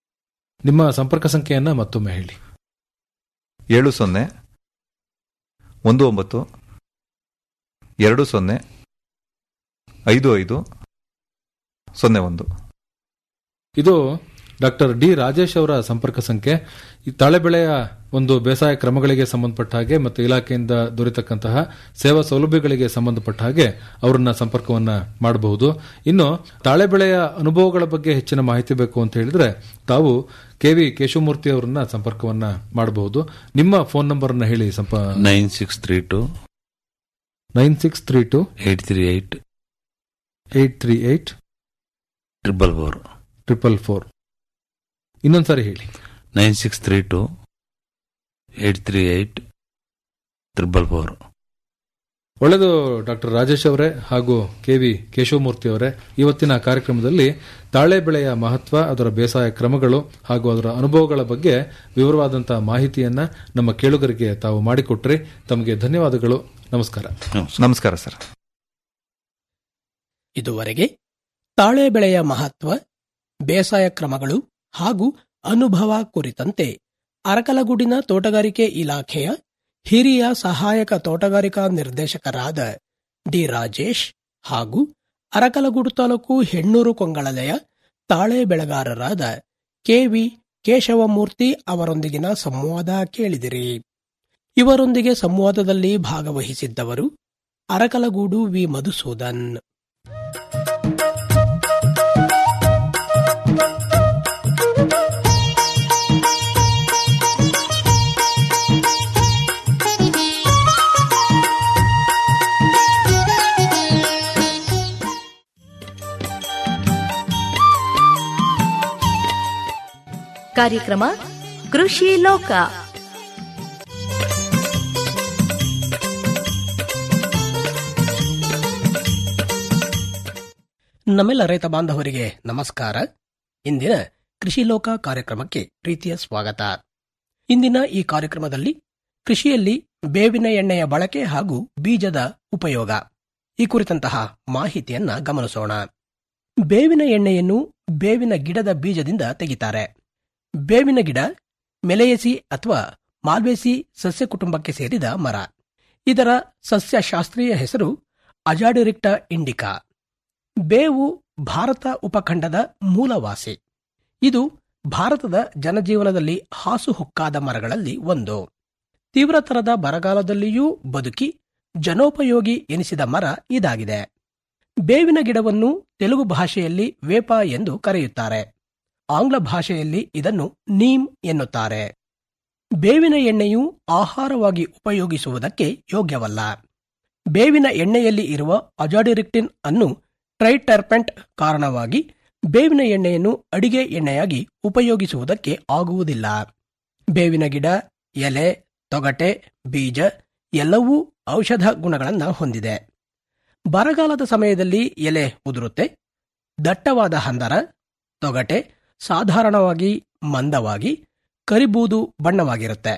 D: ನಿಮ್ಮ ಸಂಪರ್ಕ ಸಂಖ್ಯೆಯನ್ನ ಮತ್ತೊಮ್ಮೆ ಹೇಳಿ
E: ಏಳು ಸೊನ್ನೆ ಒಂದು ಒಂಬತ್ತು ಎರಡು ಸೊನ್ನೆ ಐದು ಐದು ಸೊನ್ನೆ ಒಂದು
D: ಇದು ಡಾಕ್ಟರ್ ಡಿ ರಾಜೇಶ್ ಅವರ ಸಂಪರ್ಕ ಸಂಖ್ಯೆ ಈ ತಾಳೆ ಬೆಳೆಯ ಒಂದು ಬೇಸಾಯ ಕ್ರಮಗಳಿಗೆ ಸಂಬಂಧಪಟ್ಟ ಹಾಗೆ ಮತ್ತು ಇಲಾಖೆಯಿಂದ ದೊರೆತಕ್ಕಂತಹ ಸೇವಾ ಸೌಲಭ್ಯಗಳಿಗೆ ಸಂಬಂಧಪಟ್ಟ ಹಾಗೆ ಅವರನ್ನ ಸಂಪರ್ಕವನ್ನ ಮಾಡಬಹುದು ಇನ್ನು ತಾಳೆ ಬೆಳೆಯ ಅನುಭವಗಳ ಬಗ್ಗೆ ಹೆಚ್ಚಿನ ಮಾಹಿತಿ ಬೇಕು ಅಂತ ಹೇಳಿದ್ರೆ ತಾವು ಕೆ ವಿ ಕೇಶವಮೂರ್ತಿ ಅವರನ್ನ ಸಂಪರ್ಕವನ್ನ ಮಾಡಬಹುದು ನಿಮ್ಮ ಫೋನ್ ನಂಬರ್ ಅನ್ನ ಹೇಳಿ ಸಂಪ
F: nine six three two
D: nine six three two
F: eight three eight
D: eight three eight
F: triple four
D: triple four ಇನ್ನೊಂದ್ಸಾರಿ ಹೇಳಿ
F: nine six three two eight three eight triple four
D: ಒಳ್ಳೆಯದು doctor Rajesh ಅವರೇ ಹಾಗೂ ಕೆ ವಿ ಕೇಶವಮೂರ್ತಿ ಅವರೇ ಇವತ್ತಿನ ಕಾರ್ಯಕ್ರಮದಲ್ಲಿ ತಾಳೆ ಬೆಳೆಯ ಮಹತ್ವ ಅದರ ಬೇಸಾಯ ಕ್ರಮಗಳು ಹಾಗೂ ಅದರ ಅನುಭವಗಳ ಬಗ್ಗೆ ವಿವರವಾದಂತಹ ಮಾಹಿತಿಯನ್ನ ನಮ್ಮ ಕೇಳುಗರಿಗೆ ತಾವು ಮಾಡಿಕೊಟ್ರಿ ತಮಗೆ ಧನ್ಯವಾದಗಳು ನಮಸ್ಕಾರ
E: ನಮಸ್ಕಾರ ಸರ್
C: ಇದುವರೆಗೆ ತಾಳೆ ಬೆಳೆಯ ಮಹತ್ವ ಬೇಸಾಯ ಕ್ರಮಗಳು ಹಾಗೂ ಅನುಭವ ಕುರಿತಂತೆ ಅರಕಲಗೂಡಿನ ತೋಟಗಾರಿಕೆ ಇಲಾಖೆಯ ಹಿರಿಯ ಸಹಾಯಕ ತೋಟಗಾರಿಕಾ ನಿರ್ದೇಶಕರಾದ ಡಿ ರಾಜೇಶ್ ಹಾಗೂ ಅರಕಲಗೂಡು ತಾಲೂಕು ಹೆಣ್ಣೂರು ಕೊಂಗಳಲೆಯ ತಾಳೆ ಬೆಳೆಗಾರರಾದ ಕೆವಿ ಕೇಶವಮೂರ್ತಿ ಅವರೊಂದಿಗಿನ ಸಂವಾದ ಕೇಳಿದಿರಿ ಇವರೊಂದಿಗೆ ಸಂವಾದದಲ್ಲಿ ಭಾಗವಹಿಸಿದ್ದವರು ಅರಕಲಗೂಡು ವಿ ಮಧುಸೂದನ್
G: ಕಾರ್ಯಕ್ರಮ ಕೃಷಿ ಲೋಕ
C: ನಮ್ಮೆಲ್ಲ ರೈತ ಬಾಂಧವರಿಗೆ ನಮಸ್ಕಾರ ಇಂದಿನ ಕೃಷಿ ಲೋಕ ಕಾರ್ಯಕ್ರಮಕ್ಕೆ ಪ್ರೀತಿಯ ಸ್ವಾಗತ ಇಂದಿನ ಈ ಕಾರ್ಯಕ್ರಮದಲ್ಲಿ ಕೃಷಿಯಲ್ಲಿ ಬೇವಿನ ಎಣ್ಣೆಯ ಬಳಕೆ ಹಾಗೂ ಬೀಜದ ಉಪಯೋಗ ಈ ಕುರಿತಂತಹ ಮಾಹಿತಿಯನ್ನ ಗಮನಿಸೋಣ ಬೇವಿನ ಎಣ್ಣೆಯನ್ನು ಬೇವಿನ ಗಿಡದ ಬೀಜದಿಂದ ತೆಗಿತಾರೆ ಬೇವಿನ ಗಿಡ ಮೆಲೆಯಸಿ ಅಥವಾ ಮಾಲ್ವೇಸಿ ಸಸ್ಯ ಕುಟುಂಬಕ್ಕೆ ಸೇರಿದ ಮರ ಇದರ ಸಸ್ಯಶಾಸ್ತ್ರೀಯ ಹೆಸರು ಅಜಾಡಿರಿಕ್ಟ ಇಂಡಿಕಾ ಬೇವು ಭಾರತ ಉಪಖಂಡದ ಮೂಲವಾಸಿ ಇದು ಭಾರತದ ಜನಜೀವನದಲ್ಲಿ ಹಾಸುಹೊಕ್ಕಾದ ಮರಗಳಲ್ಲಿ ಒಂದು ತೀವ್ರತರದ ಬರಗಾಲದಲ್ಲಿಯೂ ಬದುಕಿ ಜನೋಪಯೋಗಿ ಎನಿಸಿದ ಮರ ಇದಾಗಿದೆ ಬೇವಿನ ಗಿಡವನ್ನು ತೆಲುಗು ಭಾಷೆಯಲ್ಲಿ ವೇಪ ಎಂದು ಕರೆಯುತ್ತಾರೆ ಆಂಗ್ಲ ಭಾಷೆಯಲ್ಲಿ ಇದನ್ನು ನೀಮ್ ಎನ್ನುತ್ತಾರೆ ಬೇವಿನ ಎಣ್ಣೆಯು ಆಹಾರವಾಗಿ ಉಪಯೋಗಿಸುವುದಕ್ಕೆ ಯೋಗ್ಯವಲ್ಲ ಬೇವಿನ ಎಣ್ಣೆಯಲ್ಲಿ ಇರುವ ಅಜಾಡಿರಿಕ್ಟಿನ್ ಅನ್ನು ಟ್ರೈಟರ್ಪೆಂಟ್ ಕಾರಣವಾಗಿ ಬೇವಿನ ಎಣ್ಣೆಯನ್ನು ಅಡಿಗೆ ಎಣ್ಣೆಯಾಗಿ ಉಪಯೋಗಿಸುವುದಕ್ಕೆ ಆಗುವುದಿಲ್ಲ ಬೇವಿನ ಗಿಡ ಎಲೆ ತೊಗಟೆ ಬೀಜ ಎಲ್ಲವೂ ಔಷಧ ಗುಣಗಳನ್ನು ಹೊಂದಿದೆ ಬರಗಾಲದ ಸಮಯದಲ್ಲಿ ಎಲೆ ಉದುರುತ್ತೆ ದಟ್ಟವಾದ ಹಂದರ ತೊಗಟೆ ಸಾಧಾರಣವಾಗಿ ಮಂದವಾಗಿ ಕರಿಬೂದು ಬಣ್ಣವಾಗಿರುತ್ತೆ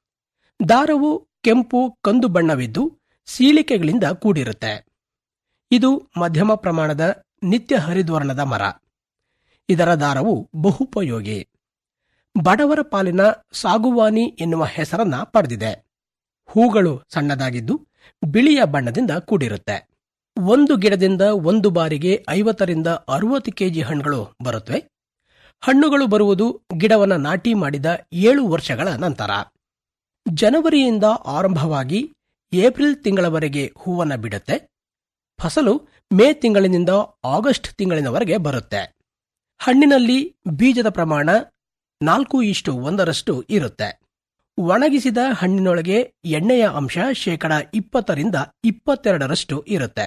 C: ದಾರವು ಕೆಂಪು ಕಂದು ಬಣ್ಣವಿದ್ದು ಸೀಳಿಕೆಗಳಿಂದ ಕೂಡಿರುತ್ತೆ ಇದು ಮಧ್ಯಮ ಪ್ರಮಾಣದ ನಿತ್ಯ ಹರಿದ್ವರ್ಣದ ಮರ ಇದರ ದಾರವು ಬಹುಪಯೋಗಿ ಬಡವರ ಪಾಲಿನ ಸಾಗುವಾನಿ ಎನ್ನುವ ಹೆಸರನ್ನ ಪಡೆದಿದೆ ಹೂಗಳು ಸಣ್ಣದಾಗಿದ್ದು ಬಿಳಿಯ ಬಣ್ಣದಿಂದ ಕೂಡಿರುತ್ತೆ ಒಂದು ಗಿಡದಿಂದ ಒಂದು ಬಾರಿಗೆ ಐವತ್ತರಿಂದ ಅರವತ್ತು ಕೆಜಿ ಹಣ್ಣುಗಳು ಬರುತ್ತವೆ ಹಣ್ಣುಗಳು ಬರುವುದು ಗಿಡವನ್ನ ನಾಟಿ ಮಾಡಿದ ಏಳು ವರ್ಷಗಳ ನಂತರ ಜನವರಿಯಿಂದ ಆರಂಭವಾಗಿ ಏಪ್ರಿಲ್ ತಿಂಗಳವರೆಗೆ ಹೂವನ್ನ ಬಿಡುತ್ತೆ ಫಸಲು ಮೇ ತಿಂಗಳಿನಿಂದ ಆಗಸ್ಟ್ ತಿಂಗಳಿನವರೆಗೆ ಬರುತ್ತೆ ಹಣ್ಣಿನಲ್ಲಿ ಬೀಜದ ಪ್ರಮಾಣ ನಾಲ್ಕು ಇಷ್ಟು ಒಂದರಷ್ಟು ಇರುತ್ತೆ ಒಣಗಿಸಿದ ಹಣ್ಣಿನೊಳಗೆ ಎಣ್ಣೆಯ ಅಂಶ ಶೇಕಡ ಇಪ್ಪತ್ತರಿಂದ ಇಪ್ಪತ್ತೆರಡರಷ್ಟು ಇರುತ್ತೆ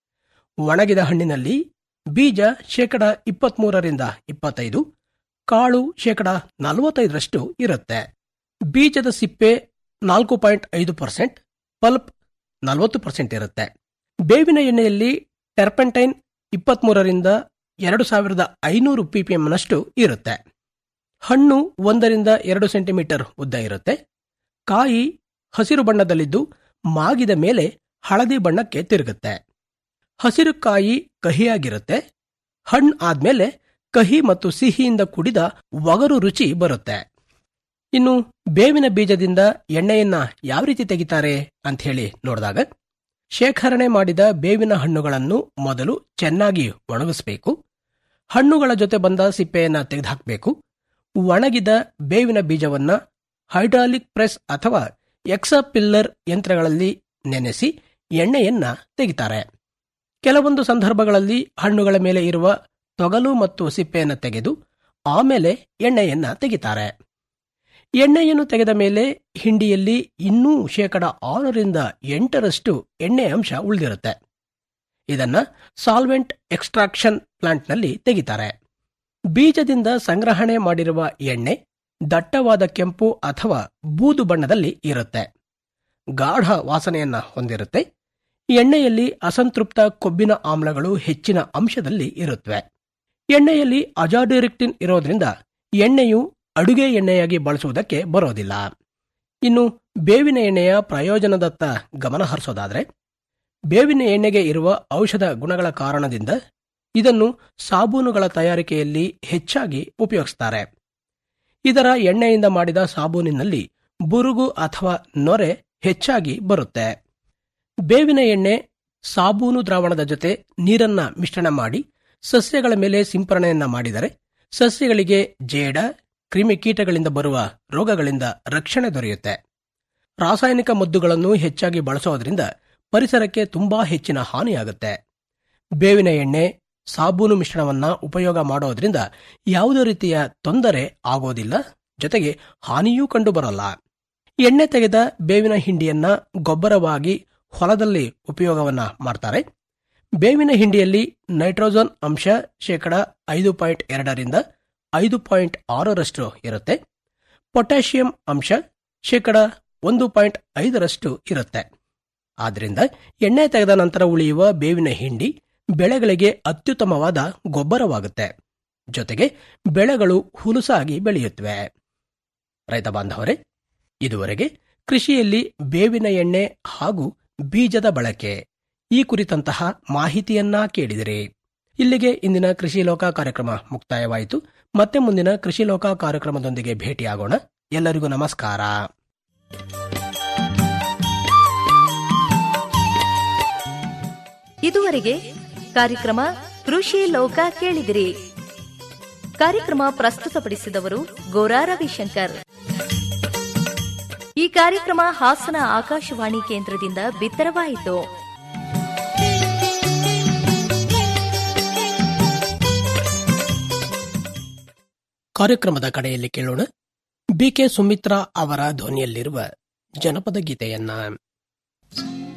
C: ಒಣಗಿದ ಹಣ್ಣಿನಲ್ಲಿ ಬೀಜ ಶೇಕಡ ಇಪ್ಪತ್ಮೂರರಿಂದ ಇಪ್ಪತ್ತೈದು ಕಾಳು ಶೇಕಡ ನಲವತ್ತೈದರಷ್ಟು ಇರುತ್ತೆ ಬೀಜದ ಸಿಪ್ಪೆ ನಾಲ್ಕು ಪಾಯಿಂಟ್ ಐದು ಪರ್ಸೆಂಟ್ ಪಲ್ಪ್ ನಲವತ್ತು ಪರ್ಸೆಂಟ್ ಇರುತ್ತೆ ಬೇವಿನ ಎಣ್ಣೆಯಲ್ಲಿ ಟೆರ್ಪೆಂಟೈನ್ ಇಪ್ಪತ್ಮೂರರಿಂದ ಎರಡು ಸಾವಿರದ ಐನೂರು ಪಿಪಿಎಂನಷ್ಟು ಇರುತ್ತೆ ಹಣ್ಣು ಒಂದರಿಂದ ಎರಡು ಸೆಂಟಿಮೀಟರ್ ಉದ್ದ ಇರುತ್ತೆ ಕಾಯಿ ಹಸಿರು ಬಣ್ಣದಲ್ಲಿದ್ದು ಮಾಗಿದ ಮೇಲೆ ಹಳದಿ ಬಣ್ಣಕ್ಕೆ ತಿರುಗುತ್ತೆ ಹಸಿರು ಕಾಯಿ ಕಹಿಯಾಗಿರುತ್ತೆ ಹಣ್ಣು ಆದ್ಮೇಲೆ ಕಹಿ ಮತ್ತು ಸಿಹಿಯಿಂದ ಕೂಡಿದ ಒಗರು ರುಚಿ ಬರುತ್ತೆ ಇನ್ನು ಬೇವಿನ ಬೀಜದಿಂದ ಎಣ್ಣೆಯನ್ನ ಯಾವ ರೀತಿ ತೆಗಿತಾರೆ ಅಂತ ಹೇಳಿ ನೋಡಿದಾಗ ಶೇಖರಣೆ ಮಾಡಿದ ಬೇವಿನ ಹಣ್ಣುಗಳನ್ನು ಮೊದಲು ಚೆನ್ನಾಗಿ ಒಣಗಿಸಬೇಕು ಹಣ್ಣುಗಳ ಜೊತೆ ಬಂದ ಸಿಪ್ಪೆಯನ್ನ ತೆಗೆದುಹಾಕಬೇಕು ಒಣಗಿದ ಬೇವಿನ ಬೀಜವನ್ನ ಹೈಡ್ರಾಲಿಕ್ ಪ್ರೆಸ್ ಅಥವಾ ಎಕ್ಸಾಪಿಲ್ಲರ್ ಯಂತ್ರಗಳಲ್ಲಿ ನೆನೆಸಿ ಎಣ್ಣೆಯನ್ನ ತೆಗಿತಾರೆ ಕೆಲವೊಂದು ಸಂದರ್ಭಗಳಲ್ಲಿ ಹಣ್ಣುಗಳ ಮೇಲೆ ಇರುವ ತೊಗಲು ಮತ್ತು ಸಿಪ್ಪೆಯನ್ನು ತೆಗೆದು ಆಮೇಲೆ ಎಣ್ಣೆಯನ್ನ ತೆಗಿತಾರೆ ಎಣ್ಣೆಯನ್ನು ತೆಗೆದ ಮೇಲೆ ಹಿಂಡಿಯಲ್ಲಿ ಇನ್ನೂ ಶೇಕಡ ಆರರಿಂದ ಎಂಟರಷ್ಟು ಎಣ್ಣೆ ಅಂಶ ಉಳಿದಿರುತ್ತೆ ಇದನ್ನ ಸಾಲ್ವೆಂಟ್ ಎಕ್ಸ್ಟ್ರಾಕ್ಷನ್ ಪ್ಲಾಂಟ್ನಲ್ಲಿ ತೆಗಿತಾರೆ ಬೀಜದಿಂದ ಸಂಗ್ರಹಣೆ ಮಾಡಿರುವ ಎಣ್ಣೆ ದಟ್ಟವಾದ ಕೆಂಪು ಅಥವಾ ಬೂದು ಬಣ್ಣದಲ್ಲಿ ಇರುತ್ತೆ ಗಾಢ ವಾಸನೆಯನ್ನ ಹೊಂದಿರುತ್ತೆ ಎಣ್ಣೆಯಲ್ಲಿ ಅಸಂತೃಪ್ತ ಕೊಬ್ಬಿನ ಆಮ್ಲಗಳು ಹೆಚ್ಚಿನ ಅಂಶದಲ್ಲಿ ಇರುತ್ತವೆ ಎಣ್ಣೆಯಲ್ಲಿ ಅಜಾಡಿರಿಕ್ಟಿನ್ ಇರೋದ್ರಿಂದ ಎಣ್ಣೆಯು ಅಡುಗೆ ಎಣ್ಣೆಯಾಗಿ ಬಳಸುವುದಕ್ಕೆ ಬರೋದಿಲ್ಲ ಇನ್ನು ಬೇವಿನ ಎಣ್ಣೆಯ ಪ್ರಯೋಜನದತ್ತ ಗಮನ ಹರಿಸೋದಾದ್ರೆ ಬೇವಿನ ಎಣ್ಣೆಗೆ ಇರುವ ಔಷಧ ಗುಣಗಳ ಕಾರಣದಿಂದ ಇದನ್ನು ಸಾಬೂನುಗಳ ತಯಾರಿಕೆಯಲ್ಲಿ ಹೆಚ್ಚಾಗಿ ಉಪಯೋಗಿಸ್ತಾರೆ ಇದರ ಎಣ್ಣೆಯಿಂದ ಮಾಡಿದ ಸಾಬೂನಿನಲ್ಲಿ ಬುರುಗು ಅಥವಾ ನೊರೆ ಹೆಚ್ಚಾಗಿ ಬರುತ್ತೆ ಬೇವಿನ ಎಣ್ಣೆ ಸಾಬೂನು ದ್ರಾವಣದ ಜೊತೆ ನೀರನ್ನ ಮಿಶ್ರಣ ಮಾಡಿ ಸಸ್ಯಗಳ ಮೇಲೆ ಸಿಂಪರಣೆಯನ್ನ ಮಾಡಿದರೆ ಸಸ್ಯಗಳಿಗೆ ಜೇಡ ಕ್ರಿಮಿಕೀಟಗಳಿಂದ ಬರುವ ರೋಗಗಳಿಂದ ರಕ್ಷಣೆ ದೊರೆಯುತ್ತೆ ರಾಸಾಯನಿಕ ಮದ್ದುಗಳನ್ನು ಹೆಚ್ಚಾಗಿ ಬಳಸೋದ್ರಿಂದ ಪರಿಸರಕ್ಕೆ ತುಂಬಾ ಹೆಚ್ಚಿನ ಹಾನಿಯಾಗುತ್ತೆ ಬೇವಿನ ಎಣ್ಣೆ ಸಾಬೂನು ಮಿಶ್ರಣವನ್ನ ಉಪಯೋಗ ಮಾಡೋದ್ರಿಂದ ಯಾವುದೇ ರೀತಿಯ ತೊಂದರೆ ಆಗೋದಿಲ್ಲ ಜೊತೆಗೆ ಹಾನಿಯೂ ಕಂಡುಬರಲ್ಲ ಎಣ್ಣೆ ತೆಗೆದ ಬೇವಿನ ಹಿಂಡಿಯನ್ನ ಗೊಬ್ಬರವಾಗಿ ಹೊಲದಲ್ಲಿ ಉಪಯೋಗವನ್ನ ಮಾಡ್ತಾರೆ ಬೇವಿನ ಹಿಂಡಿಯಲ್ಲಿ ನೈಟ್ರೋಜನ್ ಅಂಶ ಶೇಕಡ ಐದು ಪಾಯಿಂಟ್ ಎರಡರಿಂದ ಐದು ಪಾಯಿಂಟ್ ಆರರಷ್ಟು ಇರುತ್ತೆ ಪೊಟ್ಯಾಷಿಯಂ ಅಂಶ ಶೇಕಡ ಒಂದು ಪಾಯಿಂಟ್ ಐದರಷ್ಟು ಇರುತ್ತೆ ಆದ್ರಿಂದ ಎಣ್ಣೆ ತೆಗೆದ ನಂತರ ಉಳಿಯುವ ಬೇವಿನ ಹಿಂಡಿ ಬೆಳೆಗಳಿಗೆ ಅತ್ಯುತ್ತಮವಾದ ಗೊಬ್ಬರವಾಗುತ್ತೆ ಜೊತೆಗೆ ಬೆಳೆಗಳು ಹುಲುಸಾಗಿ ಬೆಳೆಯುತ್ತವೆ ರೈತ ಬಾಂಧವರೇ ಇದುವರೆಗೆ ಕೃಷಿಯಲ್ಲಿ ಬೇವಿನ ಎಣ್ಣೆ ಹಾಗೂ ಬೀಜದ ಬಳಕೆ ಈ ಕುರಿತಂತಹ ಮಾಹಿತಿಯನ್ನ ಕೇಳಿದಿರಿ ಇಲ್ಲಿಗೆ ಇಂದಿನ ಕೃಷಿ ಲೋಕ ಕಾರ್ಯಕ್ರಮ ಮುಕ್ತಾಯವಾಯಿತು ಮತ್ತೆ ಮುಂದಿನ ಕೃಷಿ ಲೋಕ ಕಾರ್ಯಕ್ರಮದೊಂದಿಗೆ ಭೇಟಿಯಾಗೋಣ ಎಲ್ಲರಿಗೂ ನಮಸ್ಕಾರ
G: ಇದುವರೆಗೆ ಕಾರ್ಯಕ್ರಮ ಕೃಷಿ ಲೋಕ ಕೇಳಿದಿರಿ ಕಾರ್ಯಕ್ರಮ ಪ್ರಸ್ತುತಪಡಿಸಿದವರು ಗೋರಾ ರವಿಶಂಕರ್ ಈ ಕಾರ್ಯಕ್ರಮ ಹಾಸನ ಆಕಾಶವಾಣಿ ಕೇಂದ್ರದಿಂದ ಬಿತ್ತರವಾಯಿತು
C: ಕಾರ್ಯಕ್ರಮದ ಕಡೆಯಲ್ಲಿ ಕೇಳೋಣ ಬಿಕೆ ಸುಮಿತ್ರಾ ಅವರ ಧ್ವನಿಯಲ್ಲಿರುವ ಜನಪದ ಗೀತೆಯನ್ನ